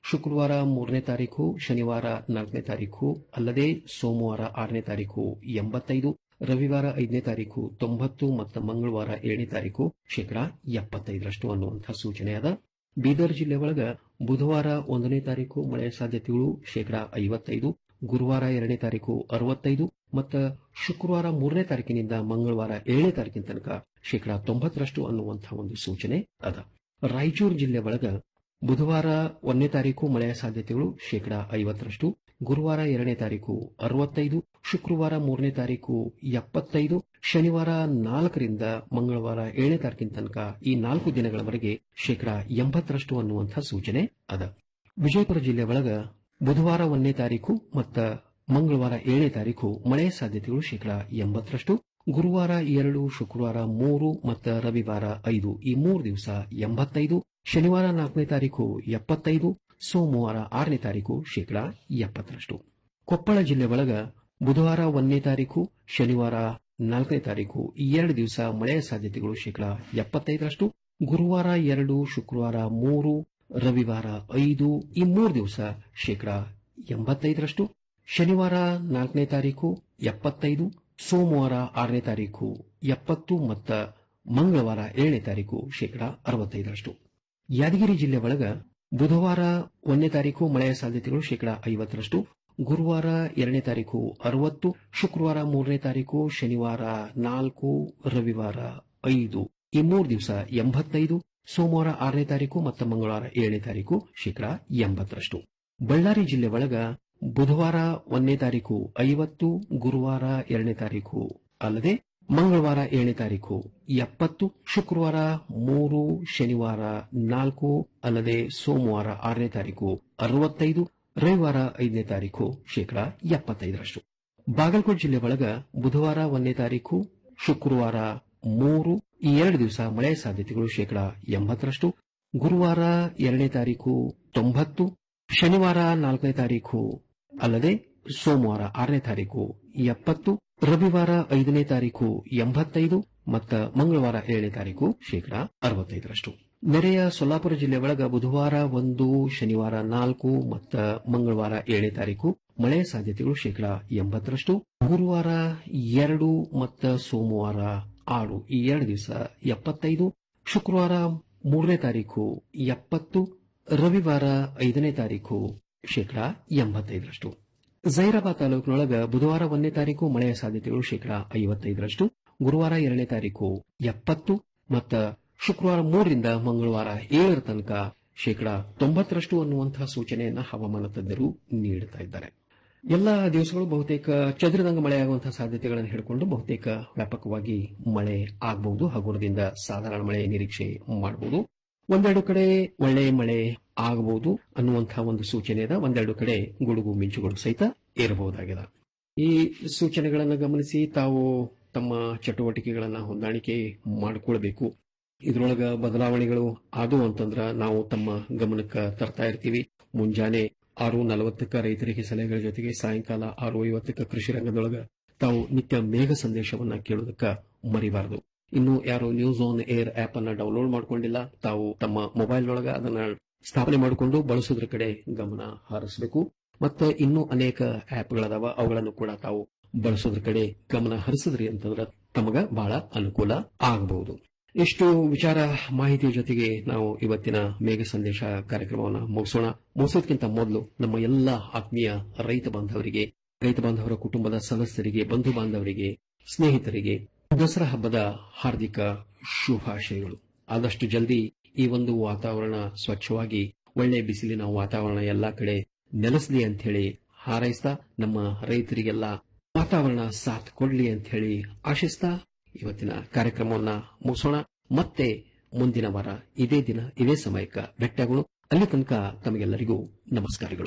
ಶುಕ್ರವಾರ ಮೂರನೇ ತಾರೀಕು ಶನಿವಾರ ನಾಲ್ಕನೇ ತಾರೀಕು ಅಲ್ಲದೆ ಸೋಮವಾರ ಆರನೇ ತಾರೀಕು ಎಂಬತ್ತೈದು ರವಿವಾರ ಐದನೇ ತಾರೀಕು ತೊಂಬತ್ತು ಮತ್ತು ಮಂಗಳವಾರ ಏಳನೇ ತಾರೀಕು ಶೇಕಡಾ ಎಪ್ಪತ್ತೈದರಷ್ಟು ಅನ್ನುವಂತಹ ಸೂಚನೆ ಅದ ಬೀದರ್ ಜಿಲ್ಲೆ ಒಳಗ ಬುಧವಾರ ಒಂದನೇ ತಾರೀಕು ಮಳೆಯ ಸಾಧ್ಯತೆಗಳು ಶೇಕಡಾ ಐವತ್ತೈದು ಗುರುವಾರ ಎರಡನೇ ತಾರೀಕು ಅರವತ್ತೈದು ಮತ್ತು ಶುಕ್ರವಾರ ಮೂರನೇ ತಾರೀಕಿನಿಂದ ಮಂಗಳವಾರ ಏಳನೇ ತಾರೀಕಿನ ತನಕ ಶೇಕಡಾ ತೊಂಬತ್ತರಷ್ಟು ಅನ್ನುವಂತಹ ಒಂದು ಸೂಚನೆ ಅದ ರಾಯಚೂರು ಜಿಲ್ಲೆ ಒಳಗ ಬುಧವಾರ ಒಂದನೇ ತಾರೀಕು ಮಳೆಯ ಸಾಧ್ಯತೆಗಳು ಶೇಕಡಾ ಐವತ್ತರಷ್ಟು ಗುರುವಾರ ಎರಡನೇ ತಾರೀಕು ಅರವತ್ತೈದು ಶುಕ್ರವಾರ ಮೂರನೇ ತಾರೀಕು ಎಪ್ಪತ್ತೈದು ಶನಿವಾರ ನಾಲ್ಕರಿಂದ ಮಂಗಳವಾರ ಏಳನೇ ತಾರೀಕಿನ ತನಕ ಈ ನಾಲ್ಕು ದಿನಗಳವರೆಗೆ ಶೇಕಡಾ ಎಂಬತ್ತರಷ್ಟು ಅನ್ನುವಂತಹ ಸೂಚನೆ ಅದ ವಿಜಯಪುರ ಜಿಲ್ಲೆ ಒಳಗ ಬುಧವಾರ ಒಂದನೇ ತಾರೀಕು ಮತ್ತು ಮಂಗಳವಾರ ಏಳನೇ ತಾರೀಕು ಮಳೆಯ ಸಾಧ್ಯತೆಗಳು ಶೇಕಡಾ ಎಂಬತ್ತರಷ್ಟು ಗುರುವಾರ ಎರಡು ಶುಕ್ರವಾರ ಮೂರು ಮತ್ತು ರವಿವಾರ ಐದು ಈ ಮೂರು ದಿವಸ ಎಂಬತ್ತೈದು ಶನಿವಾರ ನಾಲ್ಕನೇ ತಾರೀಕು ಎಪ್ಪತ್ತೈದು ಸೋಮವಾರ ಆರನೇ ತಾರೀಕು ಶೇಕಡಾ ಎಪ್ಪತ್ತರಷ್ಟು ಕೊಪ್ಪಳ ಜಿಲ್ಲೆ ಒಳಗ ಬುಧವಾರ ಒಂದನೇ ತಾರೀಕು ಶನಿವಾರ ನಾಲ್ಕನೇ ತಾರೀಕು ಈ ಎರಡು ದಿವಸ ಮಳೆಯ ಸಾಧ್ಯತೆಗಳು ಶೇಕಡಾ ಎಪ್ಪತ್ತೈದರಷ್ಟು ಗುರುವಾರ ಎರಡು ಶುಕ್ರವಾರ ಮೂರು ರವಿವಾರ ಐದು ಈ ಮೂರು ದಿವಸ ಶೇಕಡಾ ಎಂಬತ್ತೈದರಷ್ಟು ಶನಿವಾರ ನಾಲ್ಕನೇ ತಾರೀಕು ಎಪ್ಪತ್ತೈದು ಸೋಮವಾರ ಆರನೇ ತಾರೀಕು ಎಪ್ಪತ್ತು ಮತ್ತು ಮಂಗಳವಾರ ಏಳನೇ ತಾರೀಕು ಶೇಕಡಾ ಅರವತ್ತೈದರಷ್ಟು ಯಾದಗಿರಿ ಜಿಲ್ಲೆ ಒಳಗ ಬುಧವಾರ ಒಂದನೇ ತಾರೀಕು ಮಳೆಯ ಸಾಧ್ಯತೆಗಳು ಶೇಕಡಾ ಐವತ್ತರಷ್ಟು ಗುರುವಾರ ಎರಡನೇ ತಾರೀಕು ಅರವತ್ತು ಶುಕ್ರವಾರ ಮೂರನೇ ತಾರೀಕು ಶನಿವಾರ ನಾಲ್ಕು ರವಿವಾರ ಐದು ಈ ಮೂರು ದಿವಸ ಎಂಬತ್ತೈದು ಸೋಮವಾರ ಆರನೇ ತಾರೀಕು ಮತ್ತು ಮಂಗಳವಾರ ಏಳನೇ ತಾರೀಕು ಶೇಕಡಾ ಎಂಬತ್ತರಷ್ಟು ಬಳ್ಳಾರಿ ಜಿಲ್ಲೆ ಒಳಗ ಬುಧವಾರ ಒಂದನೇ ತಾರೀಕು ಐವತ್ತು ಗುರುವಾರ ಎರಡನೇ ತಾರೀಕು ಅಲ್ಲದೆ ಮಂಗಳವಾರ ಏಳನೇ ತಾರೀಕು ಎಪ್ಪತ್ತು ಶುಕ್ರವಾರ ಮೂರು ಶನಿವಾರ ನಾಲ್ಕು ಅಲ್ಲದೆ ಸೋಮವಾರ ಆರನೇ ತಾರೀಕು ಅರವತ್ತೈದು ರವಿವಾರ ಐದನೇ ತಾರೀಕು ಶೇಕಡಾ ಎಪ್ಪತ್ತೈದರಷ್ಟು ಬಾಗಲಕೋಟೆ ಜಿಲ್ಲೆ ಒಳಗ ಬುಧವಾರ ಒಂದನೇ ತಾರೀಕು ಶುಕ್ರವಾರ ಮೂರು ಈ ಎರಡು ದಿವಸ ಮಳೆಯ ಸಾಧ್ಯತೆಗಳು ಶೇಕಡಾ ಎಂಬತ್ತರಷ್ಟು ಗುರುವಾರ ಎರಡನೇ ತಾರೀಕು ತೊಂಬತ್ತು ಶನಿವಾರ ನಾಲ್ಕನೇ ತಾರೀಕು ಅಲ್ಲದೆ ಸೋಮವಾರ ಆರನೇ ತಾರೀಕು ಎಪ್ಪತ್ತು ರವಿವಾರ ಐದನೇ ತಾರೀಕು ಎಂಬತ್ತೈದು ಮತ್ತು ಮಂಗಳವಾರ ಏಳನೇ ತಾರೀಕು ಶೇಕಡಾ ಅರವತ್ತೈದರಷ್ಟು ನೆರೆಯ ಸೊಲ್ಲಾಪುರ ಜಿಲ್ಲೆ ಒಳಗ ಬುಧವಾರ ಒಂದು ಶನಿವಾರ ನಾಲ್ಕು ಮತ್ತು ಮಂಗಳವಾರ ಏಳನೇ ತಾರೀಕು ಮಳೆಯ ಸಾಧ್ಯತೆಗಳು ಶೇಕಡಾ ಎಂಬತ್ತರಷ್ಟು ಗುರುವಾರ ಎರಡು ಮತ್ತು ಸೋಮವಾರ ಆರು ಈ ಎರಡು ದಿವಸ ಎಪ್ಪತ್ತೈದು ಶುಕ್ರವಾರ ಮೂರನೇ ತಾರೀಕು ಎಪ್ಪತ್ತು ರವಿವಾರ ಐದನೇ ತಾರೀಕು ಶೇಕಡಾ ಎಂಬತ್ತೈದರಷ್ಟು ಜೈರಾಬಾದ್ ತಾಲೂಕಿನೊಳಗ ಬುಧವಾರ ಒಂದನೇ ತಾರೀಕು ಮಳೆಯ ಸಾಧ್ಯತೆಗಳು ಶೇಕಡಾ ಐವತ್ತೈದರಷ್ಟು ಗುರುವಾರ ಎರಡನೇ ತಾರೀಕು ಎಪ್ಪತ್ತು ಮತ್ತು ಶುಕ್ರವಾರ ಮೂರರಿಂದ ಮಂಗಳವಾರ ಏಳರ ತನಕ ಶೇಕಡಾ ತೊಂಬತ್ತರಷ್ಟು ಅನ್ನುವಂತಹ ಸೂಚನೆಯನ್ನ ಹವಾಮಾನ ತಜ್ಞರು ನೀಡುತ್ತಾ ಇದ್ದಾರೆ ಎಲ್ಲ ದಿವಸಗಳು ಬಹುತೇಕ ಚದುರಿದಂಗ ಮಳೆಯಾಗುವಂತಹ ಸಾಧ್ಯತೆಗಳನ್ನು ಹಿಡ್ಕೊಂಡು ಬಹುತೇಕ ವ್ಯಾಪಕವಾಗಿ ಮಳೆ ಆಗಬಹುದು ಹಗುರದಿಂದ ಸಾಧಾರಣ ಮಳೆ ನಿರೀಕ್ಷೆ ಮಾಡಬಹುದು ಒಂದೆರಡು ಕಡೆ ಒಳ್ಳೆ ಮಳೆ ಆಗಬಹುದು ಅನ್ನುವಂತಹ ಒಂದು ಸೂಚನೆ ಇದೆ ಒಂದೆರಡು ಕಡೆ ಗುಡುಗು ಮಿಂಚುಗಳು ಸಹಿತ ಇರಬಹುದಾಗಿದೆ ಈ ಸೂಚನೆಗಳನ್ನು ಗಮನಿಸಿ ತಾವು ತಮ್ಮ ಚಟುವಟಿಕೆಗಳನ್ನ ಹೊಂದಾಣಿಕೆ ಮಾಡಿಕೊಳ್ಬೇಕು ಇದ್ರೊಳಗ ಬದಲಾವಣೆಗಳು ಆದವು ಅಂತಂದ್ರ ನಾವು ತಮ್ಮ ಗಮನಕ್ಕೆ ತರ್ತಾ ಇರ್ತೀವಿ ಮುಂಜಾನೆ ಆರು ನಲವತ್ತಕ್ಕ ರೈತರಿಗೆ ಸಲಹೆಗಳ ಜೊತೆಗೆ ಸಾಯಂಕಾಲ ಆರು ಐವತ್ತಕ್ಕ ಕೃಷಿ ರಂಗದೊಳಗ ತಾವು ನಿತ್ಯ ಮೇಘ ಸಂದೇಶವನ್ನ ಕೇಳೋದಕ್ಕ ಮರಿಬಾರದು ಇನ್ನು ಯಾರು ನ್ಯೂಸ್ ಆನ್ ಏರ್ ಆಪ್ ಅನ್ನ ಡೌನ್ಲೋಡ್ ಮಾಡ್ಕೊಂಡಿಲ್ಲ ತಾವು ತಮ್ಮ ಮೊಬೈಲ್ ಒಳಗ ಅದನ್ನ ಸ್ಥಾಪನೆ ಮಾಡಿಕೊಂಡು ಬಳಸೋದ್ರ ಕಡೆ ಗಮನ ಹರಿಸಬೇಕು ಮತ್ತೆ ಇನ್ನೂ ಅನೇಕ ಆಪ್ಗಳದಾವ ಅವುಗಳನ್ನು ಕೂಡ ತಾವು ಬಳಸೋದ್ರ ಕಡೆ ಗಮನ ಹರಿಸಿದ್ರಿ ಅಂತಂದ್ರೆ ತಮಗ ಬಹಳ ಅನುಕೂಲ ಆಗಬಹುದು ಇಷ್ಟು ವಿಚಾರ ಮಾಹಿತಿಯ ಜೊತೆಗೆ ನಾವು ಇವತ್ತಿನ ಮೇಘ ಸಂದೇಶ ಕಾರ್ಯಕ್ರಮವನ್ನು ಮುಗಿಸೋಣ ಮುಗಿಸೋದಕ್ಕಿಂತ ಮೊದಲು ನಮ್ಮ ಎಲ್ಲ ಆತ್ಮೀಯ ರೈತ ಬಾಂಧವರಿಗೆ ರೈತ ಬಾಂಧವರ ಕುಟುಂಬದ ಸದಸ್ಯರಿಗೆ ಬಂಧು ಬಾಂಧವರಿಗೆ ಸ್ನೇಹಿತರಿಗೆ ದಸರಾ ಹಬ್ಬದ ಹಾರ್ದಿಕ ಶುಭಾಶಯಗಳು ಆದಷ್ಟು ಜಲ್ದಿ ಈ ಒಂದು ವಾತಾವರಣ ಸ್ವಚ್ಛವಾಗಿ ಒಳ್ಳೆ ಬಿಸಿಲಿನ ವಾತಾವರಣ ಎಲ್ಲಾ ಕಡೆ ನೆಲೆಸಲಿ ಅಂತ ಹೇಳಿ ಹಾರೈಸ್ತಾ ನಮ್ಮ ರೈತರಿಗೆಲ್ಲ ವಾತಾವರಣ ಸಾಥ್ ಕೊಡ್ಲಿ ಅಂತ ಹೇಳಿ ಆಶಿಸ್ತಾ ಇವತ್ತಿನ ಕಾರ್ಯಕ್ರಮವನ್ನ ಮುಗಿಸೋಣ ಮತ್ತೆ ಮುಂದಿನ ವಾರ ಇದೇ ದಿನ ಇದೇ ಸಮಯಕ್ಕೆ ಭೇಟಿಯಾಗೋಣ ಅಲ್ಲಿ ತನಕ ತಮಗೆಲ್ಲರಿಗೂ ನಮಸ್ಕಾರಗಳು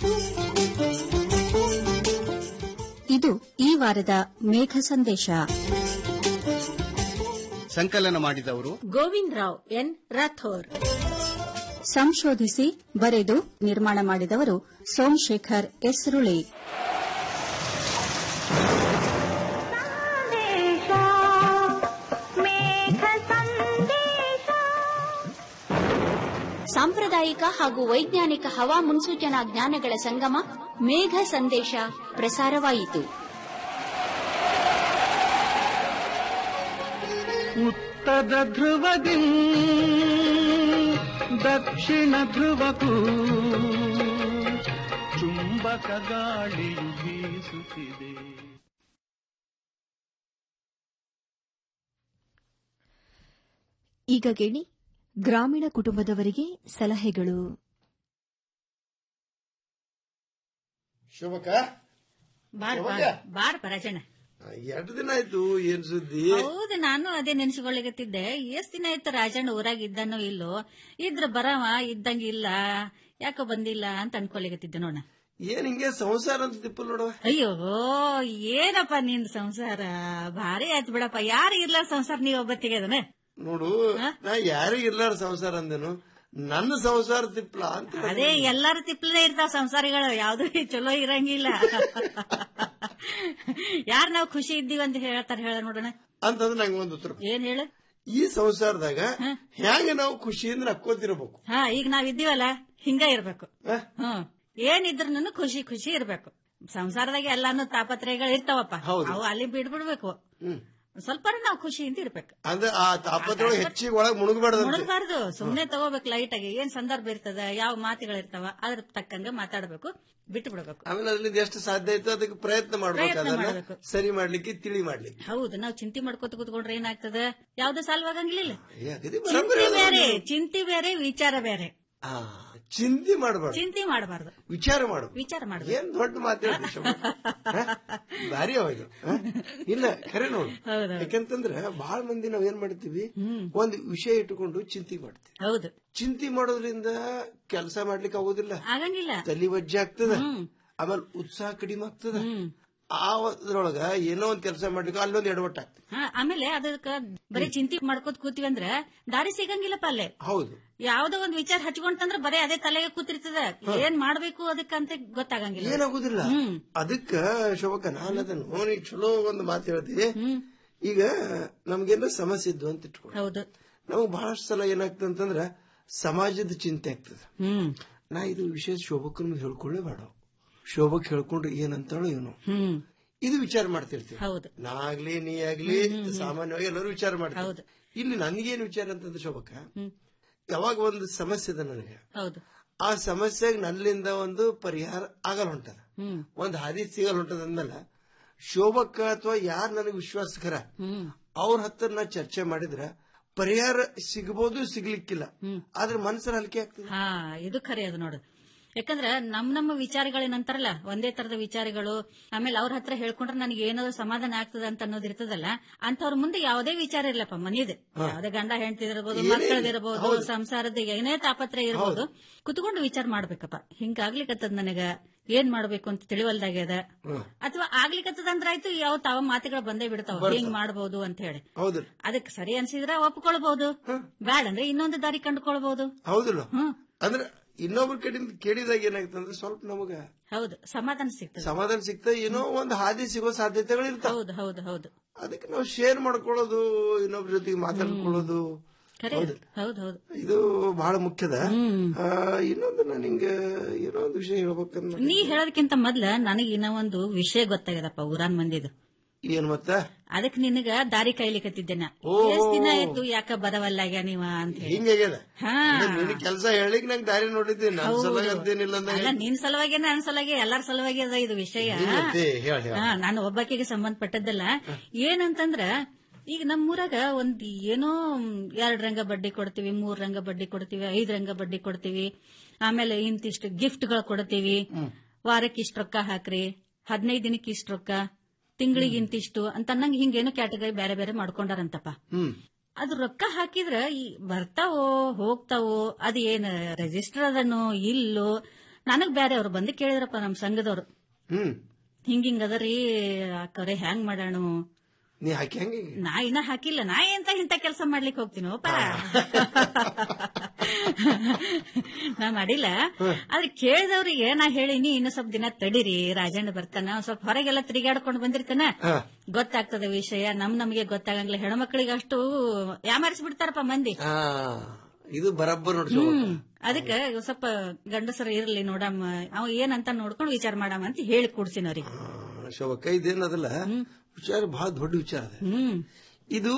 ಇದು ಈ ವಾರದ ಮೇಘ ಸಂದೇಶ ಸಂಕಲನ ಮಾಡಿದವರು ಗೋವಿಂದ್ ರಾವ್ ಎನ್ ರಾಥೋರ್ ಸಂಶೋಧಿಸಿ ಬರೆದು ನಿರ್ಮಾಣ ಮಾಡಿದವರು ಸೋಮಶೇಖರ್ ಎಸ್ರುಳಿ ಸಾಂಪ್ರದಾಯಿಕ ಹಾಗೂ ವೈಜ್ಞಾನಿಕ ಹವಾ ಮುನ್ಸೂಚನಾ ಜ್ಞಾನಗಳ ಸಂಗಮ ಮೇಘ ಸಂದೇಶ ಪ್ರಸಾರವಾಯಿತು ಉತ್ತರ ಧ್ರುವದಿ ದಕ್ಷಿಣ ಧ್ರುವಕ್ಕೂ ಚುಂಬಕ ಗಾಳಿಯು ಬೀಸುತ್ತಿದೆ ಈಗ ಕೇಳಿ ಗ್ರಾಮೀಣ ಕುಟುಂಬದವರಿಗೆ ಸಲಹೆಗಳು ಶುಭಕ ಬಾರ್ ಯಾವಾಗ? ಬಾರ್ ಬಾರ್ ಪರಾಜಣ ಎರಡು ದಿನ ಆಯ್ತು ಏನ್ ಸುದ್ದಿ ಹೌದು ನಾನು ಅದೇ ನೆನ್ಸ್ಕೊಳ್ಳಿಗತ್ತಿದ್ದೆ ಎಷ್ಟ್ ದಿನ ಆಯ್ತು ರಾಜಣ್ಣ ಊರಾಗ ಇದ್ದಾನೋ ಇಲ್ಲೋ ಇದ್ರ ಬರವ ಇದ್ದಂಗ ಇಲ್ಲ ಯಾಕೋ ಬಂದಿಲ್ಲ ಅಂತ ಅನ್ಕೊಳ್ಳಿಗತ್ತಿದ್ದೆ ನೋಡ ಏನ್ ಹಿಂಗೆ ಸಂಸಾರ ಅಂತ ತಿಪ್ಪಲ್ ನೋಡುವ ಅಯ್ಯೋ ಏನಪ್ಪ ನಿಂದ ಸಂಸಾರ ಭಾರಿ ಆಯ್ತು ಬಿಡಪ್ಪ ಯಾರು ಇಲ್ಲ ಸಂಸಾರ ನೀವ್ ಒಬ್ಬತ್ತಿಗೆ ಅದನ್ನ ನೋಡು ನಾ ಯಾರಿಗ ಇರ್ಲಾರ ಸಂಸಾರ ಅಂದೇನು ನನ್ನ ಸಂಸಾರ ತಿಪ್ಪಲ ಅಂತ ಅದೇ ಎಲ್ಲಾರ ತಿಪ್ಪಲೇ ಇರ್ತಾವ ಸಂಸಾರಿಗಳು ಯಾವ್ದು ಚಲೋ ಇರಂಗಿಲ್ಲ ಯಾರ್ ನಾವ್ ಖುಷಿ ಇದ್ದೀವಿ ಅಂತ ಹೇಳ್ತಾರ ಹೇಳ ನೋಡೋಣ ಅಂತಂದ್ರೆ ನಂಗೆ ಒಂದು ಉತ್ತರ ಏನ್ ಹೇಳು ಈ ಸಂಸಾರದಾಗ ಹೆಂಗ ನಾವು ಖುಷಿಯಿಂದ ನಕ್ಕೋತಿರ್ಬೇಕು ಹಾ ಈಗ ನಾವ್ ಇದ್ದೀವಲ್ಲ ಹಿಂಗ ಇರ್ಬೇಕು ಹ್ಮ್ ಏನಿದ್ರು ಖುಷಿ ಖುಷಿ ಇರ್ಬೇಕು ಸಂಸಾರದಾಗ ಎಲ್ಲಾನು ತಾಪತ್ರಯಗಳು ಇರ್ತಾವಪ್ಪ ಅವು ಅಲ್ಲಿ ಬಿಡ್ಬಿಡ್ಬೇಕು ಸ್ವಲ್ಪ ನಾವು ಖುಷಿಯಿಂದ ಇರ್ಬೇಕು ಅಂದ್ರೆ ಆ ತಾಪತ್ರೊಳಗೆ ಹೆಚ್ಚಿಗೆ ಒಳಗ್ ಮುಳುಗಬಾರ್ದಂತೆ ಮುಳುಗಬಾರ್ದು ಸುಮ್ನೆ ತಗೋಬೇಕು ಲೈಟ್ ಆಗಿ ಏನ್ ಸಂದರ್ಭ ಇರ್ತದ ಯಾವ ಮಾತುಗಳಿರ್ತಾವ ಅದ್ರ ತಕ್ಕಂಗ ಮಾತಾಡ್ಬೇಕು ಬಿಟ್ಟು ಬಿಡ್ಬೇಕು ಆಮೇಲೆ ಅದ್ರಿಂದ ಎಷ್ಟು ಸಾಧ್ಯ ಆಯ್ತು ಅದಕ್ಕೆ ಪ್ರಯತ್ನ ಮಾಡ್ಬೇಕು ಪ್ರಯತ್ನ ಅದನ್ನ ಮಾಡ್ಬೇಕು. ಸರಿ ಮಾಡ್ಲಿಕ್ಕೆ ತಿಳಿ ಮಾಡ್ಲಿಕ್ಕೆ ಹೌದು ನಾವ್ ಚಿಂತೆ ಮಾಡ್ಕೊತ ಕೂತ್ಕೊಂಡ್ರೆ ಏನಾಗ್ತದ ಯಾವ್ದು ಸಾಲ್ವಾಗಂಗಿಲ್ಲ ಏ, ಅಗದಿ ಚಿಂತೆ ಬರೋಬ್ಬರಿ ಅದ ಬೇರೆ ಅದು. ಚಿಂತೆ ಬೇರೆ ವಿಚಾರ ಬೇರೆ ಆ, ಚಿಂತೆ ಮಾಡಬಾರ್ದು ಚಿಂತೆ ಮಾಡಬಾರ್ದು ವಿಚಾರ ಮಾಡು ವಿಚಾರ ಮಾಡ್ಬೇಕು ಏನ್ ದೊಡ್ಡ ಮಾತಾಡ ಭಾರಿ ಅವಾಗ ಇಲ್ಲ ಖರೆ ನೋಡು ಯಾಕಂತಂದ್ರ ಬಹಳ ಮಂದಿ ನಾವ್ ಏನ್ ಮಾಡ್ತೀವಿ ಒಂದ್ ವಿಷಯ ಇಟ್ಟುಕೊಂಡು ಚಿಂತೆ ಮಾಡ್ತೀವಿ ಹೌದು ಚಿಂತೆ ಮಾಡೋದ್ರಿಂದ ಕೆಲಸ ಮಾಡ್ಲಿಕ್ಕೆ ಆಗೋದಿಲ್ಲ ಆಗಂಗಿಲ್ಲ ತಲಿ ವಜ್ಜೆ ಆಗ್ತದ ಆಮೇಲೆ ಉತ್ಸಾಹ ಕಡಿಮೆ ಆಗ್ತದ ಆ ಅದ್ರೊಳಗ ಏನೋ ಒಂದ್ ಕೆಲಸ ಮಾಡ್ಲಿಕ್ಕೆ ಅಲ್ಲೊಂದ್ ಎಡವಟ್ಟ ಆಗ್ತದೆ ಹಾ, ಆಮೇಲೆ ಅದಕ್ಕ ಬರೀ ಚಿಂತೆ ಮಾಡ್ಕೋತ ಕೂತೀವಿ ಅಂದ್ರ ದಾರಿ ಸಿಗಂಗಿಲ್ಲಪ್ಪ ಅಲ್ಲೇ ಹೌದು ಯಾವ್ದೋ ಒಂದ್ ವಿಚಾರ ಹಚ್ಕೊಂತಂದ್ರ ಬರೀ ಅದೇ ತಲೆಗೆ ಕೂತಿರ್ತದ ಏನ್ ಮಾಡ್ಬೇಕು ಅದಕ್ಕಂತ ಗೊತ್ತಾಗಂಗಿಲ್ಲ ಏನಾಗುದಿಲ್ಲ ಅದಕ್ಕ ಶೋಭಕ ನಾನು ಅದನ್ನು ನೀ ಚಲೋ ಒಂದು ಮಾತು ಹೇಳ್ತೀನಿ ಈಗ ನಮ್ಗೇನೋ ಸಮಸ್ಯೆ ಇದ್ದು ಅಂತ ಇಟ್ಕೊಂಡು ಹೌದು ನಮಗ್ ಬಹಳಷ್ಟು ಸಲ ಏನಾಗ್ತದೆ ಅಂತಂದ್ರ ಸಮಾಜದ ಚಿಂತೆ ಆಗ್ತದೆ ಹ್ಮ್ ನಾ ಇದು ವಿಷಯ ಶೋಭಕ್ಕನ ಹೇಳ್ಕೊಳ್ಳೇ ಬೇಡ ಶೋಭಕ್ ಹೇಳ್ಕೊಂಡ್ರೆ ಏನಂತಾಳೋ ಏನೋ ಹ್ಮ್ ಇದು ವಿಚಾರ ಮಾಡ್ತಿರ್ತೀವಿ ಹೌದು ನಾ ಆಗ್ಲಿ ನೀ ಆಗ್ಲಿ ಸಾಮಾನ್ಯವಾಗಿ ಎಲ್ಲರೂ ವಿಚಾರ ಮಾಡ್ತೀವಿ ಇಲ್ಲಿ ನನ್ಗೇನ್ ವಿಚಾರ ಅಂತಂದ್ರೆ ಶೋಭಕ್ಕ ಯಾವಾಗ ಒಂದು ಸಮಸ್ಯೆ ಇದೆ ನನಗೆ ಹೌದು ಆ ಸಮಸ್ಯೆಗೆ ನನ್ನಿಂದ ಒಂದು ಪರಿಹಾರ ಆಗಲ್ಲ ಹೊಂಟದ ಹ್ಮ್ ಒಂದ್ ಹಾದಿ ಸಿಗಲ್ ಹೊಂಟದ ಅಂದ್ಮೇಲೆ ಶೋಭಕ್ಕ ಅಥವಾ ಯಾರು ನನಗೆ ವಿಶ್ವಾಸಕರ ಹ್ಮ್ ಅವ್ರ ಹತ್ರ ನಾ ಚರ್ಚೆ ಮಾಡಿದ್ರ ಪರಿಹಾರ ಸಿಗಬಹುದು ಸಿಗ್ಲಿಕ್ಕಿಲ್ಲ ಆದ್ರೆ ಮನಸ್ಸಲ್ಲಿ ಹಲಿಕೆ ಆಗ್ತದೆ ಹಾ ಇದು ಖರೆ ಅದು ನೋಡು ಯಾಕಂದ್ರ ನಮ್ ನಮ್ಮ ವಿಚಾರಗಳೇನಂತಾರಲ್ಲ ಒಂದೇ ತರದ ವಿಚಾರಗಳು ಆಮೇಲೆ ಅವ್ರ ಹತ್ರ ಹೇಳ್ಕೊಂಡ್ರೆ ನನಗೆ ಏನಾದ್ರು ಸಮಾಧಾನ ಆಗ್ತದ ಅಂತ ಅನ್ನೋದು ಇರ್ತದಲ್ಲ ಅಂತವ್ರ ಮುಂದೆ ಯಾವುದೇ ವಿಚಾರ ಇರ್ಲಪ್ಪ ಮನೆಯದು ಯಾವುದೇ ಗಂಡ ಹೆಂಡತಿದಿರ್ಬೋದು ಏನೇ- ಮಕ್ಕಳದಿರ್ಬೋದು ಹೌದು. ಸಂಸಾರದ ಏನೇ ತಾಪತ್ರೆ ಇರ್ಬೋದು ಕುತ್ಕೊಂಡು ವಿಚಾರ ಮಾಡ್ಬೇಕಪ್ಪ ಹಿಂಗಾಗ್ಲಿಕ್ಕತ್ತದ ನನಗ ಏನ್ ಮಾಡ್ಬೇಕು ಅಂತ ತಿಳಿವಲ್ದಾಗ್ಯದ ಅಥವಾ ಆಗ್ಲಿಕ್ಕತ್ತದ ಅಂದ್ರ ಆಯ್ತು ಯಾವ ತಾವ ಮಾತುಗಳು ಬಂದೇ ಬಿಡ್ತಾವ ಹಿಂಗ್ ಮಾಡ್ಬೋದು ಅಂತ ಹೇಳಿ ಹೌದು ಅದಕ್ಕೆ ಸರಿ ಅನ್ಸಿದ್ರ ಒಪ್ಕೊಳ್ಬಹುದು ಬ್ಯಾಡ ಅಂದ್ರೆ ಇನ್ನೊಂದು ದಾರಿ ಕಂಡುಕೊಳ್ಬಹುದು ಹೌದಿಲ್ಲ ಅಂದ್ರೆ ಇನ್ನೊಬ್ರ ಕಡೆಯಿಂದ ಕೇಳಿದಾಗ ಏನಾಗ್ತದೆ ಅಂದ್ರೆ ಸ್ವಲ್ಪ ನಮಗ ಹೌದು ಸಮಾಧಾನ ಸಿಗ್ತದೆ ಸಮಾಧಾನ ಸಿಗ್ತಾ ಏನೋ ಒಂದು ಹಾದಿ ಸಿಗೋ ಸಾಧ್ಯತೆಗಳು ಇರ್ತಾವ ಹೌದು ಹೌದು ಹೌದು ಅದಕ್ಕೆ ನಾವು ಶೇರ್ ಮಾಡ್ಕೊಳ್ಳೋದು ಇನ್ನೊಬ್ರ ಜೊತೆಗೆ ಮಾತಾಡ್ಕೊಳ್ಳೋದು ಖರೆ ಹೌದು. ಹೌದು ಹೌದು ಇದು ಬಹಳ ಮುಖ್ಯದ ಆ, ಇನ್ನೊಂದು ನಾನು ಹಿಂಗ ಏನೋ ಒಂದು ವಿಷಯ ಹೇಳ್ಬೇಕಂದ್ರೆ ನೀ ಹೇಳೋದಕ್ಕಿಂತ ಮೊದ್ಲ ನನಗೆ ಇನ್ನೂ ಒಂದು ವಿಷಯ ಗೊತ್ತಾಗ್ಯದಪ್ಪ ಊರಾನ್ ಮಂದಿದು ಏನ್ ಮತ್ತ ಅದಕ್ಕೆ ನಿನಗ ದಾರಿ ಕಾಯ್ಲಿಕತ್ತಿದ್ದೆ ನಾ ಓ. ಎಷ್ಟ್ ದಿನ ಆಯ್ತು ಯಾಕ ಬರವಲ್ಲಾಗ್ಯ ನೀವ ಅಂತ ಹೇಳಿ ಹಿಂಗಾಗ್ಯದ ಹಾ ನಿನ್ ಕೆಲಸ ಹೇಳಿಕ್ ನಂಗೆ ದಾರಿ ನೋಡಿದ್ದೆ ನನ್ನ ಹೌದು. ಸಲಗ ಅಂತೇನಿಲ್ಲ ಅಲ್ಲ ಅಂದಾಗ ನಿನ್ ಸಲುವಾಗಿ ನನ್ನ ಸಲುವಾಗಿ ಎಲ್ಲಾರ ಸಲುವಾಗಿ ಅದ ಇದು ವಿಷಯ ಹಿಂಗತ್ತೆ, ಹೇಳ್ ಹೇಳ್. ಹಾ ನಾನು ಒಬ್ಬಾಕಿಗೆ ಸಂಬಂಧಪಟ್ಟದ್ದಲ್ಲ ಏನಂತಂದ್ರ ಈಗ ನಮ್ಮೂರಾಗ ಒಂದ್ ಏನೋ ಎರಡ್ ರಂಗ ಬಡ್ಡಿ ಕೊಡ್ತೀವಿ ಮೂರ್ ರಂಗ ಬಡ್ಡಿ ಕೊಡ್ತೀವಿ ಐದ್ ರಂಗ ಬಡ್ಡಿ ಕೊಡ್ತೀವಿ ಆಮೇಲೆ ಇಂತಿಷ್ಟು ಗಿಫ್ಟ್ಗಳು ಕೊಡ್ತೀವಿ ವಾರಕ್ಕೆ ಇಷ್ಟು ರೊಕ್ಕ ಹಾಕ್ರಿ ಹದಿನೈದು ದಿನಕ್ಕೆ ಇಷ್ಟು ರೊಕ್ಕ ತಿಂಗಳಿಗೆ ಇಂತಿಷ್ಟು ಅಂತ ಅನ್ನಂಗ್ ಹಿಂಗೇನೋ ಕ್ಯಾಟಗರಿ ಬೇರೆ ಬೇರೆ ಮಾಡ್ಕೊಂಡಾರಂತಪ್ಪ ಹ್ಮ್ ಅದು ರೊಕ್ಕ ಹಾಕಿದ್ರ ಈ ಬರ್ತಾವೋ ಹೋಗ್ತಾವೋ ಅದ್ ಏನ್ ರಿಜಿಸ್ಟರ್ ಅದನೋ ಇಲ್ಲೋ ನನಗ್ ಬೇರೆ ಅವ್ರು ಬಂದು ಕೇಳಿದ್ರಪ್ಪ ನಮ್ ಸಂಘದವ್ರು ಹ್ಮ್ ಹಿಂಗಿಂಗ್ ಅದರಿ ಅಕ್ಕವ್ರೆ ಹ್ಯಾಂಗ್ ಮಾಡೋಣ ನೀ ಹಾಕಿ ಹಂಗೆ ನಾ ಇನ್ನ ಹಾಕಿಲ್ಲ ನಾ ಎಂತ ಇಂತ ಕೆಲಸ ಮಾಡ್ಲಿಕ್ಕೆ ಹೋಗ್ತೀನೋಪ ನಾ ಮಾಡಿಲ್ಲ ಆದ್ರೆ ಕೇಳಿದವ್ರಿಗೆ ನಾ ಹೇಳಿನಿ ಇನ್ನು ಸ್ವಲ್ಪ ದಿನ ತಡೀರಿ ರಾಜಣ್ಣ ಬರ್ತಾನ ಒಂದ್ ಸ್ವಲ್ಪ ಹೊರಗೆಲ್ಲ ತಿರುಗಾಡ್ಕೊಂಡು ಬಂದಿರ್ತಾನ ಗೊತ್ತಾಗ್ತದ ವಿಷಯ ನಮ್ ನಮಗೆ ಗೊತ್ತಾಗಂಗಿಲ್ಲ ಹೆಣ್ಮಕ್ಳಿಗೆ ಅಷ್ಟು ಯಾಮಾರಿಸಿ ಬಿಡ್ತಾರಪ್ಪ ಮಂದಿ ಆ ಇದು ಬರಬ್ಬರ್ ನೋಡಿ ಶೋಭಕ್ಕ. ಅದಕ್ಕೆ ಸ್ವಲ್ಪ ಗಂಡಸರ ಇರ್ಲಿ ನೋಡಮ್ಮ ಅವ ಏನಂತ ನೋಡ್ಕೊಂಡು ವಿಚಾರ ಮಾಡಮ್ಮ ಅಂತ ಹೇಳಿ ಕೊಡ್ಸಿನ ಅವ್ರಿಗೆ ಆ, ಶೋಭಕ್ಕ ಇದೇನದಲ್ಲ ವಿಚಾರ ಬಹಳ ದೊಡ್ಡ ವಿಚಾರ ಅದ ಹ್ಮ್ ಇದು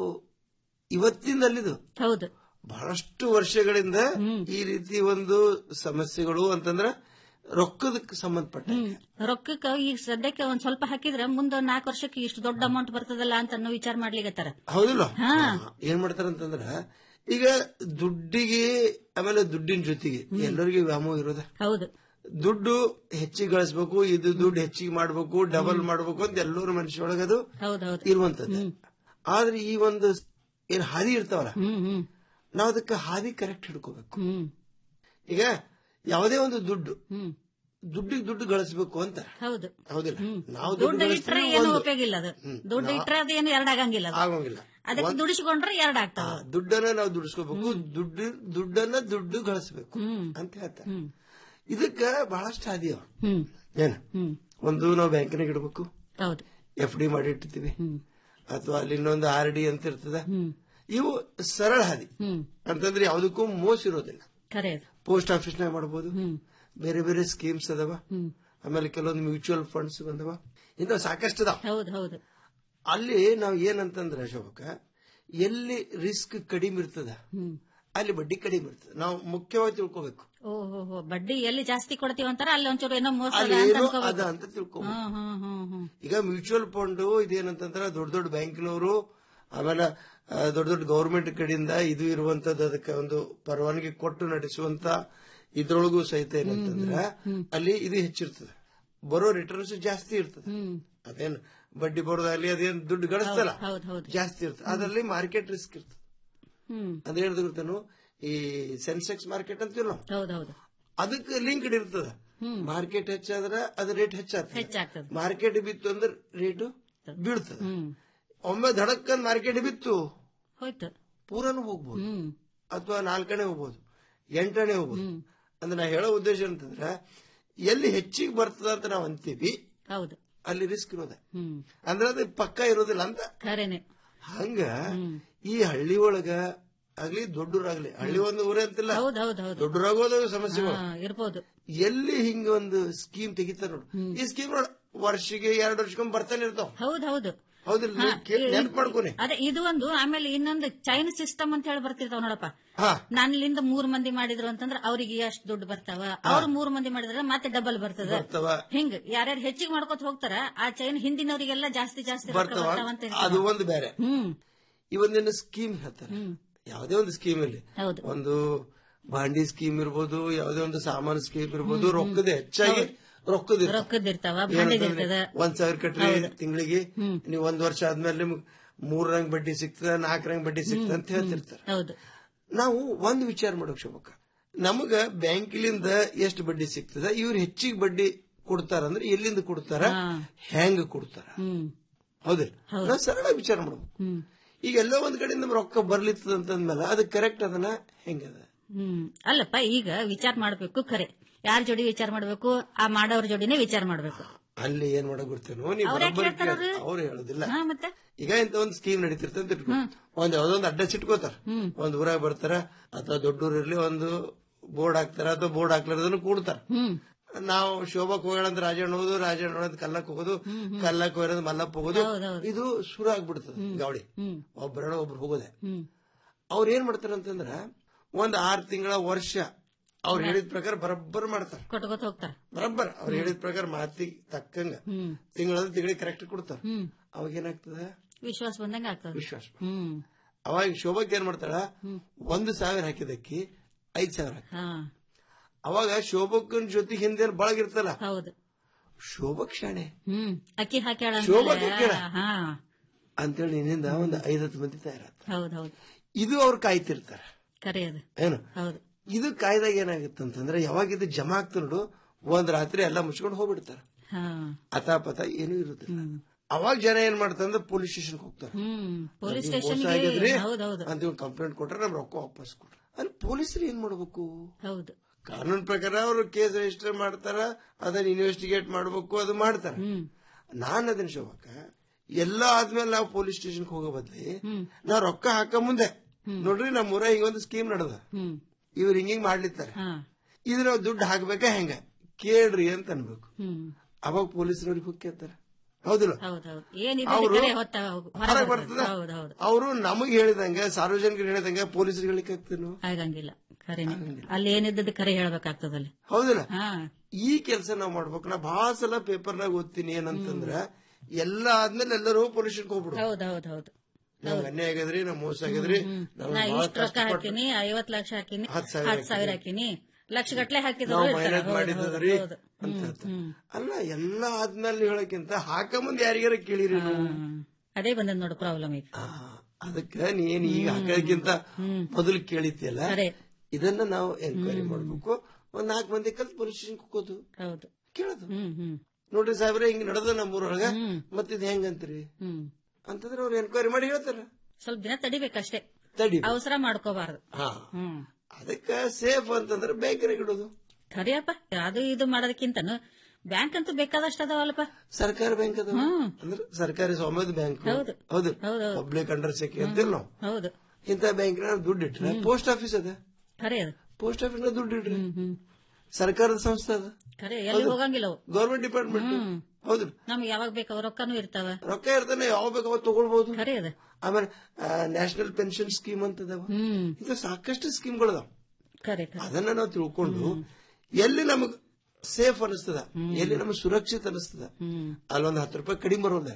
ಇವತ್ತಿಂದಲ್ಲಿದು ಹೌದು ಬಹಳಷ್ಟು ವರ್ಷಗಳಿಂದ ಈ ರೀತಿ ಒಂದು ಸಮಸ್ಯೆಗಳು ಅಂತಂದ್ರ ರೊಕ್ಕದಕ್ಕೆ ಸಂಬಂಧಪಟ್ಟ ರೊಕ್ಕಕ್ಕ ಈಗ ಸದ್ಯಕ್ಕೆ ಒಂದ್ ಸ್ವಲ್ಪ ಹಾಕಿದ್ರೆ ಮುಂದೆ ನಾಲ್ಕು ವರ್ಷಕ್ಕೆ ಇಷ್ಟು ದೊಡ್ಡ ಅಮೌಂಟ್ ಬರ್ತದಲ್ಲ ಅಂತ ಅನ್ನೋ ವಿಚಾರ ಮಾಡ್ಲಿಕತ್ತಾರ ಹೌದಿಲ್ಲ ಏನ್ ಮಾಡ್ತಾರಂತಂದ್ರ ಈಗ ದುಡ್ಡಿಗೆ ಆಮೇಲೆ ದುಡ್ಡಿನ ಜೊತೆಗೆ ಎಲ್ಲರಿಗೂ ವ್ಯಾಮೋಹ ಇರೋದ ಹೌದು ದುಡ್ಡು ಹೆಚ್ಚಿಗೆ ಗಳಿಸ್ಬೇಕು ಇದು ದುಡ್ಡು ಹೆಚ್ಚಿಗೆ ಮಾಡ್ಬೇಕು ಡಬಲ್ ಮಾಡ್ಬೇಕು ಅಂತ ಎಲ್ಲರ ಮನುಷ್ಯೊಳಗೆ ಅದು ಹೌದೌದು ಇರುವಂತದ್ದು ಆದ್ರೆ ಈ ಒಂದು ಏನ್ ಹಾದಿ ಇರ್ತಾವಲ್ಲ ಹ್ಮ್ ಹ್ಮ್ ನಾವ್ ಅದಕ್ಕೆ ಹಾದಿ ಕರೆಕ್ಟ್ ಹಿಡ್ಕೋಬೇಕು ಹ್ಮ್ ಈಗ ಯಾವುದೇ ಒಂದು ದುಡ್ಡು ಹ್ಮ್ ದುಡ್ಡಿಗೆ ದುಡ್ಡು ಗಳಿಸ್ಬೇಕು ಅಂತ ಹೌದು ಹೌದಿಲ್ಲ ನಾವು ದುಡ್ಡು ಇಟ್ರೆ ಗಳಿಸ್ತೀವಿ ಏನು ಒಂದು. ಉಪಯೋಗ ಇಲ್ಲ ಅದು ಹ್ಮ್. ದುಡ್ಡು ನಾ- ಇಟ್ರೆ ಅದೇನು ಎರಡಾಗಂಗಿಲ್ಲ ಅದು. ಆಗೋಂಗಿಲ್ಲ ಅದಕ್ಕೆ ದುಡಿಸ್ಕೊಂಡ್ರೆ ಎರಡ್ ಆಗ್ತಾವ ಆ, ದುಡ್ಡನ್ನ ನಾವು ದುಡಿಸ್ಕೋಬೇಕು ದುಡ್ಡು ದುಡ್ಡನ್ನ ದುಡ್ಡು ಗಳಿಸ್ಬೇಕು ಅಂತ ಹೇಳ್ತಾರೆ ಇದಕ್ಕ ಬಹಳಷ್ಟು ಹಾದಿ ಅವ ಹ್ಮ್ ಏನ ಹ್ಮ್ ಒಂದು ನಾವು ಬ್ಯಾಂಕಿನಾಗ ಇಡಬೇಕು ಹೌದು ಎಫ್ ಡಿ ಮಾಡಿ ಇಟ್ಟಿರ್ತೀವಿ ಅಥವಾ ಅಲ್ಲಿ ಇನ್ನೊಂದು ಆರ್ ಡಿ ಅಂತ ಇರ್ತದ ಇವು ಸರಳ ಹಾದಿ ಹ್ಮ್ ಅಂತಂದ್ರೆ ಯಾವುದಕ್ಕೂ ಮೋಸ ಇರೋದಿಲ್ಲ ಖರೆ ಅದು ಪೋಸ್ಟ್ ಆಫೀಸ್ನಾಗ ಮಾಡಬಹುದು ಬೇರೆ ಬೇರೆ ಸ್ಕೀಮ್ಸ್ ಅದಾವ ಹ್ಮ್ ಆಮೇಲೆ ಕೆಲವೊಂದು ಮ್ಯೂಚುವಲ್ ಫಂಡ್ಸ್ ಬಂದವ ಇಂಥವು ಸಾಕಷ್ಟು ಅದಾವ ಹೌದು ಹೌದು ಅಲ್ಲಿ ನಾವು ಏನಂತಂದ್ರೆ ಶೋಭಕ ಎಲ್ಲಿ ರಿಸ್ಕ್ ಕಡಿಮೆ ಇರ್ತದ ಹ್ಮ್ ಅಲ್ಲಿ ಬಡ್ಡಿ ಕಡಿಮೆ ಇರ್ತದೆ ನಾವು ಮುಖ್ಯವಾಗಿ ತಿಳ್ಕೊಬೇಕು ಓಹೋ ಹೋ ಬಡ್ಡಿ ಎಲ್ಲಿ ಜಾಸ್ತಿ ಕೊಡ್ತೀವಿ ಅಂತಾರ ಅಲ್ಲಿ ಒಂಚೂರು ಏನೋ ಮೋಸ ಅಲ್ಲಿ ಅದ ಅಂತ ಏನೋ ಅನ್ಕೋಬೇಕು. ಅದ ಅಂತ ತಿಳ್ಕೊಬೇಕು ಹ್ಮ್ ಹ್ಮ್ ಹ್ಮ್ ಹ್ಮ್ ಈಗ ಮ್ಯೂಚುವಲ್ ಫಂಡ್ ಇದೇನಂತಂದ್ರ ದೊಡ್ಡ ದೊಡ್ಡ ಬ್ಯಾಂಕ್ನವರು ಆಮೇಲೆ ಆ, ದೊಡ್ಡ ದೊಡ್ಡ ಗವರ್ಮೆಂಟ್ ಕಡೆಯಿಂದ ಇದು ಇರುವಂತದ್ದು ಅದಕ್ಕೆ ಒಂದು ಪರವಾನಗಿ ಕೊಟ್ಟು ನಡೆಸುವಂತ ಇದ್ರೊಳಗೂ ಸಹಿತ ಏನಂತಂದ್ರ ಅಲ್ಲಿ ಇದು ಹೆಚ್ಚಿರ್ತದೆ ಬರೋ ರಿಟರ್ನ್ಸ್ ಜಾಸ್ತಿ ಇರ್ತದೆ ಅದೇನು ಬಡ್ಡಿ ಬರೋದಾಗ್ಲಿ ಅದೇನ್ ದುಡ್ಡು ಗಳಿಸ್ತಲ್ಲ ಹೌದು ಹೌದು ಜಾಸ್ತಿ ಇರ್ತದೆ ಅದರಲ್ಲಿ ಮಾರ್ಕೆಟ್ ರಿಸ್ಕ್ ಇರ್ತದೆ ಹ್ಮ್ ಅದ್ ಹೇಳಿದ ಗೊತ್ತೇನು ಈ ಸೆನ್ಸೆಕ್ಸ್ ಮಾರ್ಕೆಟ್ ಅಂತೀವಿ ನಾವು ಹೌದೌದು ಅದಕ್ಕೆ ಲಿಂಕ್ ಇರ್ತದ ಮಾರ್ಕೆಟ್ ಹೆಚ್ಚಾದ್ರ ಅದ ರೇಟ್ ಹೆಚ್ಚಾಗ್ತದೆ ಹೆಚ್ಚಾಗ್ತದೆ ಮಾರ್ಕೆಟ್ ಬಿತ್ತು ಅಂದ್ರೆ ರೇಟು ಬೀಳ್ತದೆ ಹ್ಮ್ ಒಮ್ಮೆ ಧಡಕ್ಕನ್ ಮಾರ್ಕೆಟ್ ಬಿತ್ತು ಹೋಯ್ತು ಪೂರನು ಹೋಗ್ಬೋದು ಹ್ಮ್ ಅಥವಾ ನಾಲ್ಕನೇ ಹೋಗ್ಬೋದು ಎಂಟನೇ ಹೋಗ್ಬೋದು ಅಂದ್ರೆ ನಾ ಹೇಳೋ ಉದ್ದೇಶ ಅಂತಂದ್ರೆ ಎಲ್ಲಿ ಹೆಚ್ಚಿಗೆ ಬರ್ತದ ಅಂತ ನಾವು ಅಂತೀವಿ ಹೌದು ಅಲ್ಲಿ ರಿಸ್ಕ್ ಇರೋದ ಹ್ಮ್ ಅಂದ್ರೆ ಅದು ಪಕ್ಕ ಇರೋದಿಲ್ಲ ಅಂತ ಖರೇನೆ ಹಂಗ ಈ ಹಳ್ಳಿ ಒಳಗ ಆಗ್ಲಿ ದೊಡ್ಡೂರಾಗ್ಲಿ ಹಳ್ಳಿ ಒಂದು ಊರೇ ಅಂತಿಲ್ಲ ಹೌದು ಹೌದು ಹೌದು ದೊಡ್ಡೂರಾಗೋದು ಸಮಸ್ಯೆಗಳು ಹಾ, ಇರ್ಬೋದು ಎಲ್ಲಿ ಹಿಂಗ ಒಂದು ಸ್ಕೀಮ್ ತೆಗಿತಾರ ನೋಡು ಈ ಸ್ಕೀಮ್ ನೋಡ ವರ್ಷಿಗೆ ಎರಡು ವರ್ಷಕ್ಕೊಮ್ಮೆ ಬರ್ತಾನೆ ಇರ್ತಾವ ಹೌದು ಹೌದು ಹೌದಿಲ್ಲ ಹಾ, ನೀವ್ ಕೇಳ್- ಈ- ನೆನ್ಪ್ ಮಾಡ್ಕೊನಿ ಅದೇ ಇದು ಒಂದು ಆಮೇಲೆ ಇನ್ನೊಂದು ಚೈನ್ ಸಿಸ್ಟಮ್ ಅಂತ ಹೇಳಿ ಬರ್ತಿರ್ತಾವ ನೋಡಪ್ಪ ಹಾ ನನ್ನಿಂದ ಮೂರ್ ಮಂದಿ ಮಾಡಿದ್ರು ಅಂತಂದ್ರೆ ಅವ್ರಿಗೆ ಎಷ್ಟು ದುಡ್ಡು ಬರ್ತಾವ ಅವ್ರು ಮೂರ್ ಮಂದಿ ಮಾಡಿದ್ರೆ ಮತ್ತೆ ಡಬಲ್ ಬರ್ತದ ಬರ್ತಾವ ಹಿಂಗ್ ಯಾರ್ಯಾರು ಹೆಚ್ಚಿಗೆ ಮಾಡ್ಕೊತ ಹೋಗ್ತಾರ ಆ ಚೈನ್ ಹಿಂದಿನವರಿಗೆಲ್ಲ ಜಾಸ್ತಿ ಜಾಸ್ತಿ ರೊಕ್ಕ ಬರ್ತಾವ ಬರ್ತಾವ ಅಂತ ಅದು ಇರ್ತದೆ. ಒಂದು ಬೇರೆ ಹ್ಮ್ ಈ ಒಂದೇನು ಸ್ಕೀಮ್ ಹೇಳ್ತಾರೆ ಯಾವುದೇ ಒಂದು ಸ್ಕೀಮ್ ಅಲ್ಲಿ ಹೌದು ಒಂದು ಬಾಂಡಿ ಸ್ಕೀಮ್ ಇರ್ಬೋದು ಯಾವುದೇ ಒಂದು ಸಾಮಾನು ಸ್ಕೀಮ್ ಇರ್ಬೋದು ರೊಕ್ಕದ ಹೆಚ್ಚಾಗಿ ರೊಕ್ಕದ ಇರ್ತದೆ. ರೊಕ್ಕದಿರ್ತಾವ ಭಾಂಡೆದ್ ಏನಂತಂದ್ರೆ ಇರ್ತದ ಒಂದ್ ಸಾವಿರ ಕಟ್ರಿ ತಿಂಗಳಿಗೆ ನೀವು ಒಂದ್ ವರ್ಷ ಆದ್ಮೇಲೆ ನಿಮ್ಗೆ ಮೂರ್ ರಂಗ್ ಬಡ್ಡಿ ಸಿಗ್ತದ ನಾಲ್ಕು ರಂಗ್ ಬಡ್ಡಿ ಸಿಗ್ತದ ಅಂತ ಹೇಳ್ತಿರ್ತಾರೆ ಹೌದು ನಾವು ಒಂದ್ ವಿಚಾರ ಮಾಡೋಕ್ ಶೋಭಕ್ಕ ನಮಗ ಬ್ಯಾಂಕಿಲಿಂದ ಎಷ್ಟು ಬಡ್ಡಿ ಸಿಗ್ತದ ಇವ್ರು ಹೆಚ್ಚಿಗೆ ಬಡ್ಡಿ ಕೊಡ್ತಾರ ಅಂದ್ರೆ ಎಲ್ಲಿಂದ ಕೊಡ್ತಾರ ಹೆಂಗ್ ಕೊಡ್ತಾರ ಹ್ಮ್ ಹೌದಿಲ್ಲ ನಾವು ಸರಳ ವಿಚಾರ ಮಾಡ್ಬೇಕು ಹ್ಮ್ ಈಗ ಎಲ್ಲೋ ಒಂದ್ ಕಡೆಯಿಂದ ನಮ್ಗ್ ರೊಕ್ಕ ಬರ್ಲಿತ್ತದ ಅಂತಂದ್ಮೇಲೆ ಅದು ಕರೆಕ್ಟ್ ಅದನ್ನ ಹೆಂಗದ ಹ್ಮ್ ಅಲ್ಲಪ್ಪ ಈಗ ವಿಚಾರ ಮಾಡ್ಬೇಕು ಖರೆ ಯಾರ ಜೋಡಿ ವಿಚಾರ ಮಾಡ್ಬೇಕು ಆ ಮಾಡೋರ್ ಜೋಡಿನೇ ವಿಚಾರ ಮಾಡ್ಬೇಕು ಅಲ್ಲಿ ಏನ್ ಮಾಡಕ್ ಬಿಡ್ತೇನೋ ನೀವು ಅವ್ರ್ ಯಾಕ್ ಬರೋಬ್ಬರಿ ಹೇಳ್ತಾರ್ ಅವ್ರು? ಕೇಳ್- ಅವ್ರು ಹೇಳುದಿಲ್ಲ ಹಾ ಮತ್ತೆ ಈಗ ಇಂತ ಒಂದ್ ಸ್ಕೀಮ್ ನಡೀತಿರ್ತಂತ ಅಂತ ಇಟ್ಕೊ ಒಂದ್ ಯಾವ್ದೊಂದ್ ಅಡ್ಡ ಸಿಟ್ಕೋತಾರ ಒಂದ್ ಊರಾಗ ಬರ್ತಾರ ಅಥವಾ ದೊಡ್ಡ ಊರಿರ್ಲಿ ಒಂದು ಬೋರ್ಡ್ ಹಾಕ್ತಾರ ಅಥವಾ ಬೋರ್ಡ್ ಹಾಕ್ಲಾರ್ದನ್ನು ಕೂಡ್ತಾರ ಹ್ಮ್ ನಾವು ಶೋಭಕ್ ಹೋಗೋಣ ಅಂತ ರಾಜಣ್ಣ ಹೋಗೋದು ರಾಜಣ್ಣ ಹೋಗೋದು ಕಲ್ಲಕ್ ಹೋಗೋದು ಕಲ್ಲಕ್ ಹೋಗೋದು ಮಲ್ಲಪ್ಪ ಹೋಗೋದು ಇದು ಶುರು ಆಗ್ಬಿಡ್ತದ ಗಾವಡಿ ಹ್ಮ್ ಒಬ್ಬರಣ ಒಬ್ರು ಹೋಗೋದೆ ಹ್ಮ್ ಅವ್ರ ಏನ್ ಮಾಡ್ತಾರ ಅಂತಂದ್ರ ಒಂದ್ ಆರ್ ತಿಂಗಳ ವರ್ಷ ಅವ್ರು ಹೇಳಿದ ಪ್ರಕಾರ ಬರಬ್ಬರ್ ಮಾಡ್ತಾರ ಕೊಟ್ಕೋತ ಹೋಗ್ತಾರ ಬರಬ್ಬರ್ ಅವ್ರು ಹೇಳಿದ ಪ್ರಕಾರ ಮಾತಿಗೆ ತಕ್ಕಂಗ ಹ್ಮ್ ತಿಂಗಳ ತಿಂಗಳಿಗೆ ಕರೆಕ್ಟ್ ಕೊಡ್ತಾರ ಹ್ಮ್ ಅವಾಗ ಏನಾಗ್ತದ ವಿಶ್ವಾಸ ಬಂದಂಗ ಆಗ್ತದ ವಿಶ್ವಾಸ ಹ್ಮ್ ಅವಾಗ ಶೋಭಕ್ ಏನ್ ಮಾಡ್ತಾಳ ಒಂದು ಸಾವಿರ ಹಾಕಿದಕ್ಕಿ ಐದ್ ಸಾವಿರ ಹಾಕಿ ಹಾ ಅವಾಗ ಶೋಭಕ್ಕನ್ ಜೊತೆ ಹಿಂದೆ ಬಳಗಿರ್ತಲ್ಲ ಹೌದು ಶೋಭಕ್ ಶಾಣೆ ಹ್ಮ್ ಅಕ್ಕಿ ಹಾಕ್ಯಾಳ ಶೋಭಾ ಹಾಕ್ಯಾಳ. ಹಾ ಅಂತೇಳಿ ನಿನ್ನಿಂದ ಒಂದು ಐದತ್ತು ಮಂದಿ ತಯಾರಾಗ್ತಾರೆ ಹೌದ್ ಹೌದು ಇದು ಅವ್ರು ಕಾಯ್ತಿರ್ತಾರ ಕರೆ ಅದು ಏನು ಹೌದು ಇದು ಕಾಯ್ದಾಗ ಏನಾಗುತ್ತೆ ಅಂತಂದ್ರೆ ಯಾವಾಗ ಇದು ಜಮಾ ಆಗ್ತ ನೋಡು ಒಂದ್ ರಾತ್ರಿ ಎಲ್ಲ ಮುಚ್ಕೊಂಡು ಹೋಗ್ಬಿಡ್ತಾರ ಹಾ ಅತಾಪತ ಏನೂ ಇರುದಿಲ್ಲ ಅವಾಗ ಜನ ಏನ್ ಮಾಡ್ತಾರಂದ್ರೆ ಪೊಲೀಸ್ ಸ್ಟೇಷನ್ ಹೋಗ್ತಾರೆ ಹ್ಮ್ ಪೊಲೀಸ್ ಮೋಸ ಸ್ಟೇಷನ್ ಆಗಿದ್ರಿ ಹೌದೌದು ಅಂತ ಇವ್ರು ಕಂಪ್ಲೇಂಟ್ ಕೊಟ್ರೆ ನಮ್ ರೊಕ್ಕ ವಾಪಸ್ ಕೊಡ್ರಿ ಅಲ್ಲಿ ಪೊಲೀಸರು ಏನ್ ಮಾಡ್ಬೇಕು ಹೌದು ಕಾನೂನು ಪ್ರಕಾರ ಅವರು ಕೇಸ್ ರಿಜಿಸ್ಟರ್ ಮಾಡ್ತಾರ ಅದನ್ನ ಇನ್ವೆಸ್ಟಿಗೇಟ್ ಮಾಡ್ಬೇಕು ಅದು ಮಾಡ್ತಾರ ನಾನ್ ಅದನ್ನ ಶೋಭಕ್ಕ ಎಲ್ಲ ಆದ್ಮೇಲೆ ನಾವು ಪೊಲೀಸ್ ಸ್ಟೇಷನ್ ಹೋಗೋ ಬದ್ಲಿ ನಾವು ರೊಕ್ಕ ಹಾಕ ಮುಂದೆ ನೋಡ್ರಿ ನಮ್ಮ ಊರ ಹಿಂಗೊಂದು ಸ್ಕೀಮ್ ನಡೆದ ಹ್ಮ್ ಇವ್ರು ಹಿಂಗಿಂಗ್ ಮಾಡ್ಲಿತ್ತಾರೆ ಹಾ ಇದು ನಾವು ದುಡ್ಡು ಹಾಕ್ಬೇಕಾ ಹೆಂಗ ಕೇಳ್ರಿ ಅಂತ ಅನ್ಬೇಕು ಹ್ಮ್ ಅವಾಗ ಪೊಲೀಸರವ್ರಿಗೆ ಹೋಗಿ ಕೇಳ್ತಾರ ಹೌದಿಲ್ಲ ಹೌದೌದು ಏನಿದೆ ಅವ್ರು ಕರೆ ಹೊತ್ತ ಹೊರಗೆ ಬರ್ತದ ಹೌದು ಹೌದು ಅವರು ನಮಗ್ ಹೇಳಿದಂಗ ಸಾರ್ವಜನಿಕರು ಹೇಳಿದಂಗ ಪೊಲೀಸರಿಗೆ ಹೇಳಿಕ್ ಆಗ್ತೇನು ಆಗಂಗಿಲ್ಲ ಖರೇನೆ ಅಲ್ಲಿ ಏನಿದ್ದದ್ದು ಖರೆ ಹೇಳ್ಬೇಕಾಗ್ತದ ಅಲ್ಲಿ ಹೌದಿಲ್ಲ ಹಾ ಈ ಕೆಲಸ ನಾವ್ ಮಾಡ್ಬೇಕು ನಾ ಬಹಳ ಸಲ ಪೇಪರ್ನಾಗ ಓದ್ತೀನಿ ಏನಂತಂದ್ರ ಎಲ್ಲ ಆದ್ಮೇಲೆ ಎಲ್ಲರೂ ಪೊಲೀಸರಿಗೆ ಹೋಗ್ಬಿಡು ಹೌದ್ ಹೌದ್ ಹೌದು ನಮ್ಗೆ ಅನ್ಯಾಯ ಆಗದ್ರಿ ನಮ್ ಮೋಸ ಆಗದ್ರಿ ನಾವ್ ನಾ ಬಹಳ ಇಷ್ಟ ರೊಕ್ಕ ಕಷ್ಟಪಟ್ಟು ಹಾಕಿನಿ ಐವತ್ ಲಕ್ಷ ಹಾಕಿನಿ ಹತ್ತ್ ಸಾವಿರ ಹತ್ತು ಸಾವಿರ ಹಾಕಿನಿ ಲಕ್ಷ ಗಟ್ಲೆ ಹಾಕಿದ್ರು ನಾವು ಇರ್ತಾರೆ. ಮೈನತ್ ಹೌದು, ಮಾಡಿದ್ರಿ ಹೌದು, ಅಂತ ಹೌದು. ಹೇಳ್ತಾರೆ. ಅಲ್ಲ ಎಲ್ಲ ಆದ್ಮೇಲೆ ಹೇಳಕ್ಕಿಂತ ಹಾಕಮಂದ್ ಯಾರಿಗಾರ ಕೇಳಿರಿ ನೀವು ಹ್ಮ್. ಅದೇ ಬಂದದ್ ನೋಡು ಪ್ರಾಬ್ಲಮ್ ಈಗ ಆ, ಅದಕ್ಕ ನೀನ್ ಈಗ ಹಾಕೋದಕ್ಕಿಂತ ಮೊದಲು ಕೇಳಿದ್ಯಲ್ಲ ಅದೇ ಇದನ್ನ ನಾವು ಎನ್ಕ್ವೈರಿ ಮಾಡ್ಬೇಕು ಒಂದ್ ನಾಲ್ಕು ಮಂದಿ ಕಲ್ತ್ ಪೊಲೀಸ್ ಸ್ಟೇಷನ್ ಕೂಕೋದು ಹೌದು ಕೇಳೋದು ಹ್ಮ್ ಹ್ಮ್ ನೋಡ್ರಿ ಸಾಹೇಬ್ರೆ ಹಿಂಗ್ ನಡೆದ ನಮ್ಮೂರೊಳಗ ಮತ್ತಿದ್ ಹೆಂಗಂತ್ರಿ ಹ್ಮ್ ಅಂತಂದ್ರೆ ಅವ್ರು ಎನ್ಕ್ವೈರಿ ಮಾಡಿ ಹೇಳ್ತಾರ ಸ್ವಲ್ಪ ದಿನ ತಡಿಬೇಕಷ್ಟೇ ತಡಿ ಅವಸರ ಮಾಡ್ಕೋಬಾರ್ದು ಹಾ ಹ್ಮ್ ಅದಕ್ಕ ಸೇಫ್ ಅಂತಂದ್ರೆ ಬ್ಯಾಂಕಿನಾಗ ಇಡೋದು ಖರಿಯಪ್ಪ ಅದು ಇದು ಮಾಡೋದಕ್ಕಿಂತನು ಬ್ಯಾಂಕ್ ಅಂತೂ ಬೇಕಾದಷ್ಟು ಅದಾವಲ್ಲಪ್ಪ ಸರ್ಕಾರ ಬ್ಯಾಂಕ್ ಅದ ಅಂದ್ರೆ ಸರ್ಕಾರಿ ಸ್ವಾಮ್ಯದ ಬ್ಯಾಂಕ್ ಹೌದು. ಹೌದು ಹೌದು, ಹೌದು. ಪಬ್ಲಿಕ್ ಅಂಡರ್ ಸೆಕ್ಯೂ ಅಂತಿಲ್ಲ ನಾವು ಹೌದು ಇಂಥ ಬ್ಯಾಂಕಿನ ದುಡ್ಡು ಇಟ್ರೆ ಪೋಸ್ಟ್ ಆಫೀಸ್ ಅದ ಖರೆ ಅದು ಪೋಸ್ಟ್ ಆಫೀಸ್ ದುಡ್ಡು ಇಡ್ರಿ ಸರ್ಕಾರದ ಸಂಸ್ಥೆ ಅದ ಖರೆ ಎಲ್ಲಿ ಹೋಗಂಗಿಲ್ಲ ಅವು ಗೌರ್ಮೆಂಟ್ ಡಿಪಾರ್ಟ್ಮೆಂಟ್ ಹೌದು ನಮ್ಗೆ ಯಾವಾಗ ಬೇಕಾವ ರೊಕ್ಕನೂ ಇರ್ತಾವ ರೊಕ್ಕ ಇರ್ತಾನೆ ಯಾವ ಬೇಕು ಅವಾಗ ತಗೊಳ್ಬಹುದು ಖರೆ ಅದ ಆಮೇಲೆ ನ್ಯಾಷನಲ್ ಪೆನ್ಷನ್ ಸ್ಕೀಮ್ ಅಂತ ಅದಾವ ಹ್ಮ್ ಇದು ಸಾಕಷ್ಟು ಸ್ಕೀಮ್ಗಳದಾವ ಖರೆ ಖರೆ ಅದನ್ನ ನಾವು ತಿಳ್ಕೊಂಡು ಎಲ್ಲಿ ನಮಗ್ ಸೇಫ್ ಅನಿಸ್ತದ ಎಲ್ಲಿ ನಮಗ್ ಸುರಕ್ಷಿತ ಅನಿಸ್ತದ ಹ್ಮ್ ಅಲ್ಲೊಂದ್ ಹತ್ತು ರೂಪಾಯಿ ಕಡಿಮೆ ಬರೋದ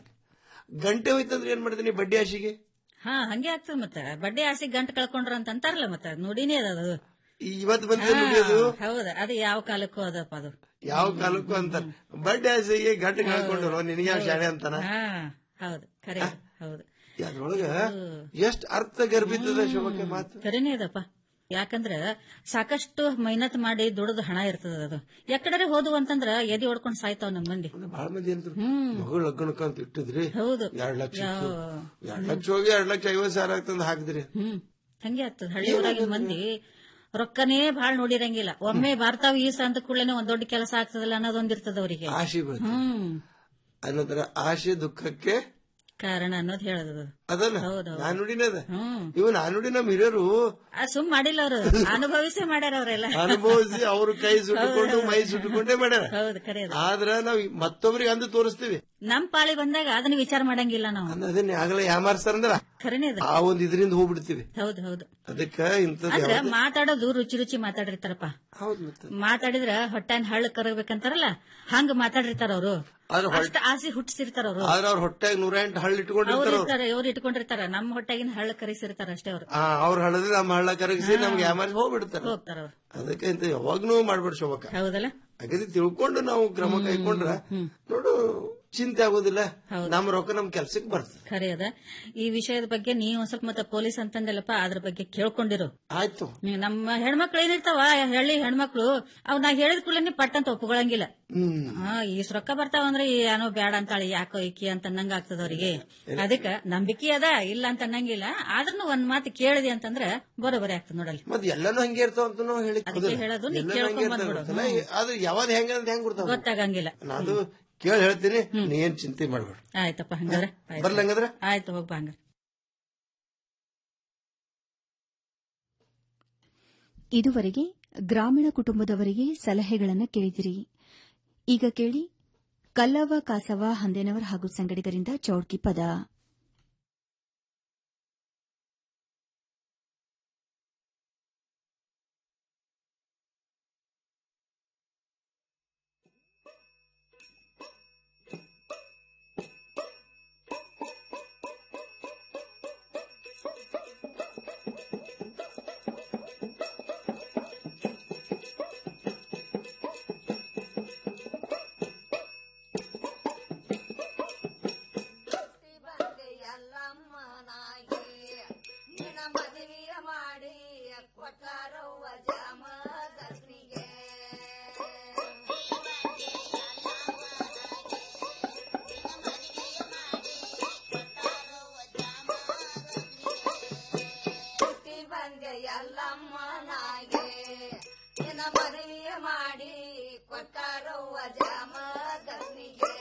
ಗಂಟೆ ಹೋಯ್ತಂದ್ರೆ ಏನ್ ಮಾಡ್ತೀನಿ ಬಡ್ಡಿ ಆಶಿಗೆ ಹಾ ಹಂಗೆ ಆಗ್ತದ ಮತ್ತ ಬಡ್ಡಿ ಆಸೆ ಗಂಟು ಕಳ್ಕೊಂಡ್ರ ಅಂತ ಅಂತಾರಲ್ಲ ಮತ್ತ ನೋಡಿನೇ ಅದ ಅದು ಇವತ್ತು ಬಂದ ದುಡಿಯೋದು ಹೌದ ಅದು ಯಾವ ಕಾಲಕ್ಕೂ ಅದಪ್ಪ ಅದು ಯಾವ ಕಾಲಕ್ಕೂ ಅಂತ ಬಡ್ಡಿ ಆಸೆಗೆ ಗಂಟೆ ಕಳ್ಕೊಂಡು ನಿನಗೆ ಯಾವ ಶಾಣೆ ಅಂತಾನ ಹಾ ಹೌದು ಖರೆ ಅದು, ಹೌದು ಅದ್ರೊಳಗ ಎಷ್ಟ್ ಅರ್ಥ ಗರ್ಭಿತದ ಶೋಭಕ್ಕೆ ಮಾತು ಖರೇನೇ ಅದಪ್ಪ ಯಾಕಂದ್ರ ಸಾಕಷ್ಟು ಮೈನತ್ ಮಾಡಿ ದುಡದ ಹಣ ಇರ್ತದ ಅದು ಎಕಡೆ ಹೋದ್ವು ಅಂತಂದ್ರ ಎದಿ ಹೊಡ್ಕೊಂಡ್ ಸಾಯ್ತಾವ್ ನಮ್ ಮಂದಿ ಬಹಳ ಮಂದಿ ಅಂದ್ರು ಮಗಳು ಲಗ್ನಕ್ಕ ಅಂತ ಇಟ್ಟಿದ್ರಿ ಹೌದು ಎರಡ್ ಲಕ್ಷ ಇತ್ತು. ಯಾವ- ಎರಡ್ ಲಕ್ಷ ಹೋಗಿ ಎರಡ್ ಲಕ್ಷ ಐವತ್ ಸಾವಿರ ಆಗ್ತಂದ್ ಹಾಕಿದ್ರಿ ಹ್ಮ್ ಹಂಗೆ ಆಗ್ತದ ಹಳ್ಳಿ ಊರಾಗಿನ ಮಂದಿ ರೊಕ್ಕನೇ ಬಾಳ್ ನೋಡಿರಂಗಿಲ್ಲ ಒಮ್ಮೆ ಬರ್ತಾವ ಈ ಅಂತ ಕೂಡಲೇ ಒಂದ್ ದೊಡ್ಡ ಕೆಲಸ ಆಗ್ತದಲ್ಲ ಅನ್ನೋದೊಂದಿರ್ತದ ಅವರಿಗೆ ಆಶೆ ಬೀಳ್ತದೆ ಹ್ಮ್ ಅನ್ನೋದ್ರ ಆಶೆ ದುಃಖಕ್ಕೆ ಕಾರಣ ಅನ್ನೋದ್ ಹೇಳದ ಅದಲ್ಲ ಹೌದೌದು. ನಾನುಡಿನ ಅದ ಹ್ಮ್ ಇವ್ ನಾನುಡಿ ನಮ್ ಹಿರಿಯರು ಆ ಸುಮ್ ಮಾಡಿಲ್ಲ ಅವರು ಅನುಭವಿಸೇ ಮಾಡ್ಯಾರ ಅವರೆಲ್ಲ ಅನುಭವಿಸಿ ಅವ್ರ ಕೈ ಸುಟ್ಟುಕೊಂಡು ಮೈ ಸುಟ್ಟುಕೊಂಡೇ ಮಾಡ್ಯಾರ ಹೌದು ಖರೆ ಅದು. ಆದ್ರ ನಾವ್ ಮತ್ತೊಬ್ರಿಗೆ ಅಂದು ತೋರಿಸ್ತೀವಿ ನಮ್ ಪಾಳಿ ಬಂದಾಗ ಅದನ್ನ ವಿಚಾರ ಮಾಡಂಗಿಲ್ಲ ನಾವು ಅದನ್ನ ಆಗಲೇ ಯಾಮಾರ್ಸ್ತಾರಂದ್ರ ಖರೇನೆ ಅದು ಆ ಒಂದ್ ಇದರಿಂದ ಹೋಗ್ಬಿಡ್ತೀವಿ ಹೌದು ಹೌದು ಅದಕ್ಕ ಇಂಥದ್ ಅಂದ್ರ ಯಾವ್ದು- ಮಾತಾಡೋದು ರುಚಿ ರುಚಿ ಮಾತಾಡಿರ್ತಾರಪ್ಪ ಹೌದ್ ಮತ್ತೆ ಮಾತಾಡಿದ್ರ ಹೊಟ್ಟೆನ್ ಹಳ್ಳ ಕರಗಬೇಕಂತಾರಲ್ಲ ಹಂಗ ಮಾತಾಡಿರ್ತಾರ ಅವರು ಆದ್ರೆ ಹೊಟ್ಟೆ ಅಷ್ಟ ಆಸೆ ಹುಟ್ಟಿಸಿರ್ತಾರ ಅವರು ಆದ್ರ ಅವ್ರ ಹೊಟ್ಟೆಗ್ ನೂರ ಎಂಟು ಹಳ್ಳ ಅವ್ರು ಇಟ್ಕೊಂಡಿರ್ತಾರ ಅವ್ರು ಇರ್ತಾರೆ ಅವ್ರು ಇಟ್ಕೊಂಡಿರ್ತಾರ ನಮ್ಮ ಹೊಟ್ಟೆಗಿನ ಹಳ್ಳ ಕರೆಸಿರ್ತಾರ ಅಷ್ಟೇ ಅವ್ರು ಆ, ಅವ್ರ ಹಳ್ಳದಲ್ಲಿ ನಮ್ಮ ಹಳ್ಳ ಕರಗಿಸಿ ನಮ್ಗೆ ಯಾಮಾರಿಸಿ ಹೋಗ್ಬಿಡ್ತಾರ ಹೋಗ್ತಾರ ಅವ್ರು ಅದಕ್ಕೆ ಇಂತ ಯಾವಾಗ್ನೂ ಮಾಡ್ಬೇಡ ಶೋಭಕ್ಕ ಹೌದಲ್ಲ ಹಾಗಾದ್ರೆ ತಿಳ್ಕೊಂಡು ನಾವು ಕ್ರಮ ಕೈಕೊಂಡ್ರ ನೋಡು ಚಿಂತೆ ಆಗೋದಿಲ್ಲ ನಮ್ಮ ರೊಕ್ಕ ನಮ್ ಕೆಲ್ಸಕ್ಕೆ ಬರ್ತದೆ ಖರೆ ಅದ ಈ ವಿಷಯದ ಬಗ್ಗೆ ನೀ ಒಂದ್ ಸ್ವಲ್ಪ ಮತ್ತೆ ಪೊಲೀಸ್ ಅಂತಂದಲ್ಲಪ್ಪ ಅದ್ರ ಬಗ್ಗೆ ಕೇಳ್ಕೊಂಡಿರು ಆಯ್ತು ನೀ ನಮ್ಮ ಹೆಣ್ಮಕ್ಳು ಏನಿರ್ತಾವ ಹಳ್ಳಿ ಹೆಣ್ಮಕ್ಳು ಅವ್ ನಾ ಹೇಳಿದ ಕೂಡಲೇ ಪಟ್ ಅಂತ ಒಪ್ಕೊಳಂಗಿಲ್ಲ ಹ್ಮ್ ಹಾ ಈ ರೊಕ್ಕ ಬರ್ತಾವಂದ್ರೆ ಏನೋ ಬ್ಯಾಡ ಅಂತಾಳೆ ಯಾಕೋ ಈಕಿ ಅಂತ ಅನ್ನಂಗ ಆಗ್ತದ ಅವ್ರಿಗೆ ಅದಕ್ಕ ನಂಬಿಕೆ ಅದ ಇಲ್ಲ ಅಂತ ಅನ್ನಂಗಿಲ್ಲ ಆದ್ರೂ ಒಂದ್ ಮಾತು ಕೇಳಿದೆ ಅಂತಂದ್ರ ಬರೋಬರಿ ಆಗ್ತದ ನೋಡಲ್ಲಿ ಮತ್ ಎಲ್ಲಾನು ಹಂಗೆ ಇರ್ತಾವ ಅಂತ ನಾವು ಹೇಳಿ ಅದಕ್ಕೆ ಹೇಳೋದು ನೀ ಕೇಳ್ಕೊಂಡ್ ಬಂದ್ಬಿಡು. ಅದು ಯಾವ್ದು ಹೆಂಗ ಅಂತ ಹೆಂಗ್ ಗೊತ್ತಾಗ ಗೊತ್ತಾಗಂಗಿಲ್ಲ ನಾನು ಕೇಳಿ ಹೇಳ್ತೀನಿ ನೀ ಏನ್ ಚಿಂತೆ ಮಾಡ್ಬೇಡ ಆಯ್ತಪ್ಪ ಹಂಗಾದ್ರೆ ಆಯ್ತು. ಬರ್ಲ ಹಂಗಂದ್ರ ಆಯ್ತು ಹೋಗ್ಬಾ ಹಂಗಾರೆ ಇದುವರೆಗೆ ಗ್ರಾಮೀಣ ಕುಟುಂಬದವರಿಗೆ ಸಲಹೆಗಳನ್ನು ಕೇಳಿದಿರಿ ಈಗ ಕೇಳಿ ಕಲ್ಲವ ಕಾಸವ ಹಂದೇನವರ್ ಹಾಗೂ ಸಂಗಡಿಗರಿಂದ ಚೌಡ್ಕಿ ಪದ ಮಾಡಿ ಕೊಟ್ಟಾರವ್ವ ಜಾಮ ಗರ್ನಿಗೆ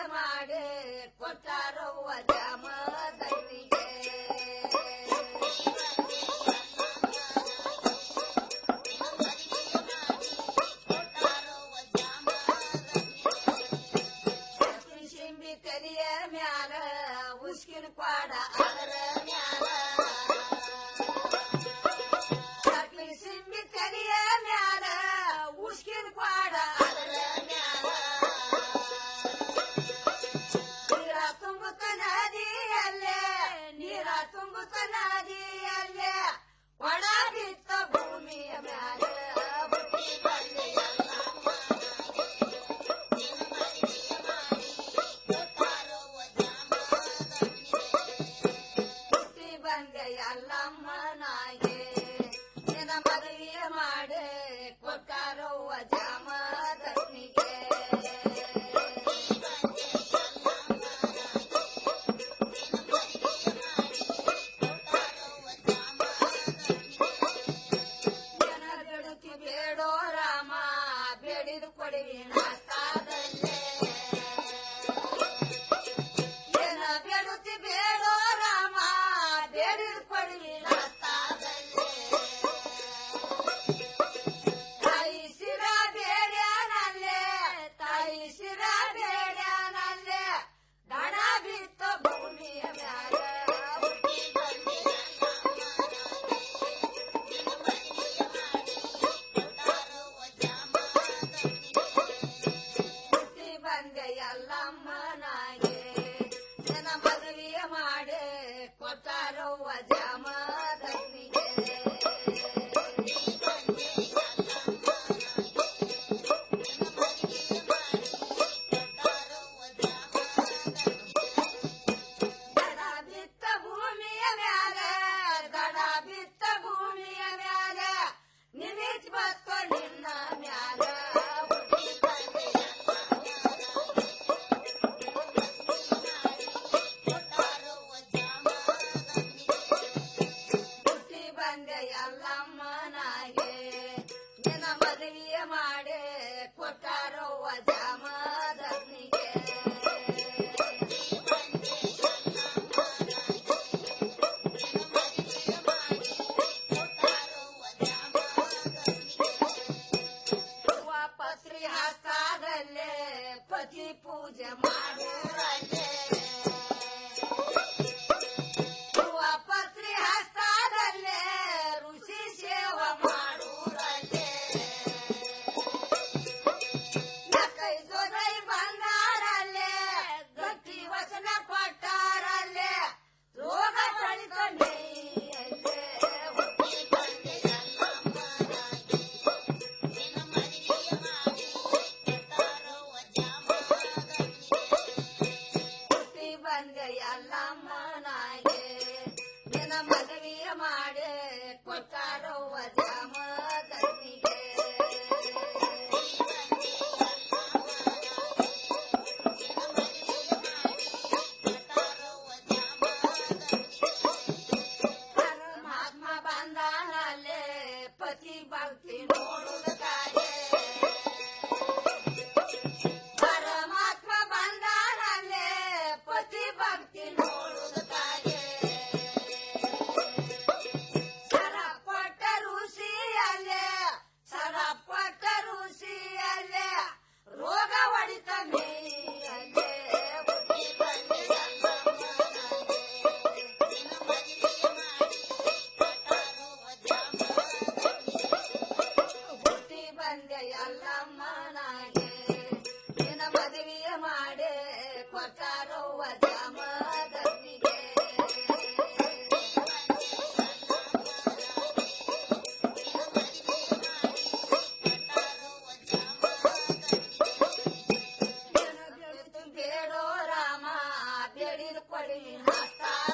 ಮಾಡಿ ಕೊಟ್ಟಾರವ್ವ ಜಾಮದಗ್ನಿಗೆ ಸಕ್ರಿ ಸಿಂಬಿ ತಲಿಯ ಮ್ಯಾಲ ಉಸ್ಕಿನ ಕ್ವಾಡ ಅದರ ಮ್ಯಾಲ ಸಕ್ರಿ ಸಿಂಬಿ ತಲಿಯ ಮ್ಯಾಲ ಉಸ್ಕಿನ ಕ್ವಾಡ ಅದರ ಮ್ಯಾಲ ನೀರ ತುಂಬುತ್ತ ನದಿಯಲ್ಲೇ ನೀರ ತುಂಬುತ್ತ ನದಿಯಲ್ಲೇ ಒಣ ಬಿತ್ತ ಭೂಮಿಯ ಮ್ಯಾಲ ಬುಟ್ಟಿ ಬಂದೆಯಲ್ಲ ಹುಟ್ಟಿ ಬಂದೆ ಎಲ್ಲಮ್ಮನಾಗೆ ನಿನ್ನ ಮದುವೆ ಮಾಡಿ ಕೊಟ್ಟಾರವ್ವ ಜಾಮದಗ್ನಿಗೆ ಜನ ಬೇಡುತ್ತಿ ಬೇಡೋ ರಾಮ ಬೇಡಿದು ಕೊಡಿವಿ ನಾಸ್ತಾದಲ್ಲೇ ಏನ ಬೇಡುತ್ತಿ ಬೇಡೋ ರಾಮ ಬೇಡಿದು ಕೊಡಿವಿ ನಾಸ್ತಾದಲ್ಲೇ ತಾಯಿ ಶಿರ ಬೇಡ್ಯಾನಲ್ಲೇ ತಾಯಿ ಶಿರ ಬೇಡ್ಯಾನಲ್ಲೇ ದಣ ಬಿತ್ತ ಭೂಮಿಯ ಮ್ಯಾಲ ಹುಟ್ಟಿ ಬಂದೆ ಹುಟ್ಟಿ ಬಂದೆ ಎಲ್ಲಮ್ಮನಾಗೆ ನನ್ನ ಮದುವೆ ಮಾಡಿ ಕೊಟ್ಟಾರವ್ವ ಜಾಮದಗ್ನಿಗೆ ದಡ ಬಿತ್ತ ಭೂಮಿಯ ಮ್ಯಾಲ ದಡ ಬಿತ್ತ ಭೂಮಿಯ ಮ್ಯಾಲ ನಿಮಿತ್ ಬತ್ತು ನಿನ್ನ ಮ್ಯಾಲ ಹುಟ್ಟಿ ಬಂದೆ ಹುಟ್ಟಿ ಬಂದೆ ಎಲ್ಲಮ್ಮನಾಗೆ ನಿನ್ನ ಮದುವೆ ಮಾಡಿ ಕೊಟ್ಟಾರವ್ವ ಜಾಮದಗ್ನಿಗೆ ಹೂವ ಪತ್ರಿ ಹಸ್ತಾದಲ್ಲೇ ಪತಿ ಪೂಜೆ ಮಾಡುವಲ್ಲೇ ಹೂವ ಪತ್ರಿ ಹಸ್ತಾದಲ್ಲೇ ಋಷಿ ಸೇವೆ ಮಾಡುವಲ್ಲೇ ನಕೈ ಜೊಗೈ ಬಂದಾರಲ್ಲೇ ಗಟ್ಟಿ ವಚನ ಕೊಟ್ಟಾರಲ್ಲೇ ರೋಗ ತಳಿಕೊಂಡೇ ಹುಟ್ಟಿ ಬಂದೆ ಹುಟ್ಟಿ ಬಂದೆ ಎಲ್ಲಮ್ಮನಾಗೆ ನಿನ್ನ ಮದುವೆ ಮಾಡಿ ಕೊಟ್ಟಾರವ್ವ ಜಾಮದಗ್ನಿಗೆ ಪರಮಾತ್ಮ ಬಂದಾನಲ್ಲೇ ಪತಿ ಭಕ್ತಿ ನೋಡುವುದಕ್ಕಾಗೆ ಪರಮಾತ್ಮ ಬಂದಾನಲ್ಲೇ ಪತಿ ಭಕ್ತಿ ನೋಡುವುದಕ್ಕಾಗೆ ಸರ ಕೊಟ್ಟ ಋಷಿಯಲ್ಲೇ ಸರ ಕೊಟ್ಟ ಋಷಿಯಲ್ಲೇ ರೋಗ ಹೊಡಿತ ಮೇಯಲ್ಲೇ ಹುಟ್ಟಿ ಬಂದೆ ಹುಟ್ಟಿ ಬಂದೆ ಎಲ್ಲಮ್ಮನಾಗೆ ನಿನ್ನ ಮದುವೆ ಮಾಡಿ ಕೊಟ್ಟಾರವ್ವ ಜಾಮದಗ್ನಿಗೆ ಬೇಡೋ ರಾಮ ಬೇಡಿದು ಕೊಡಿ ಹಸ್ತಾದ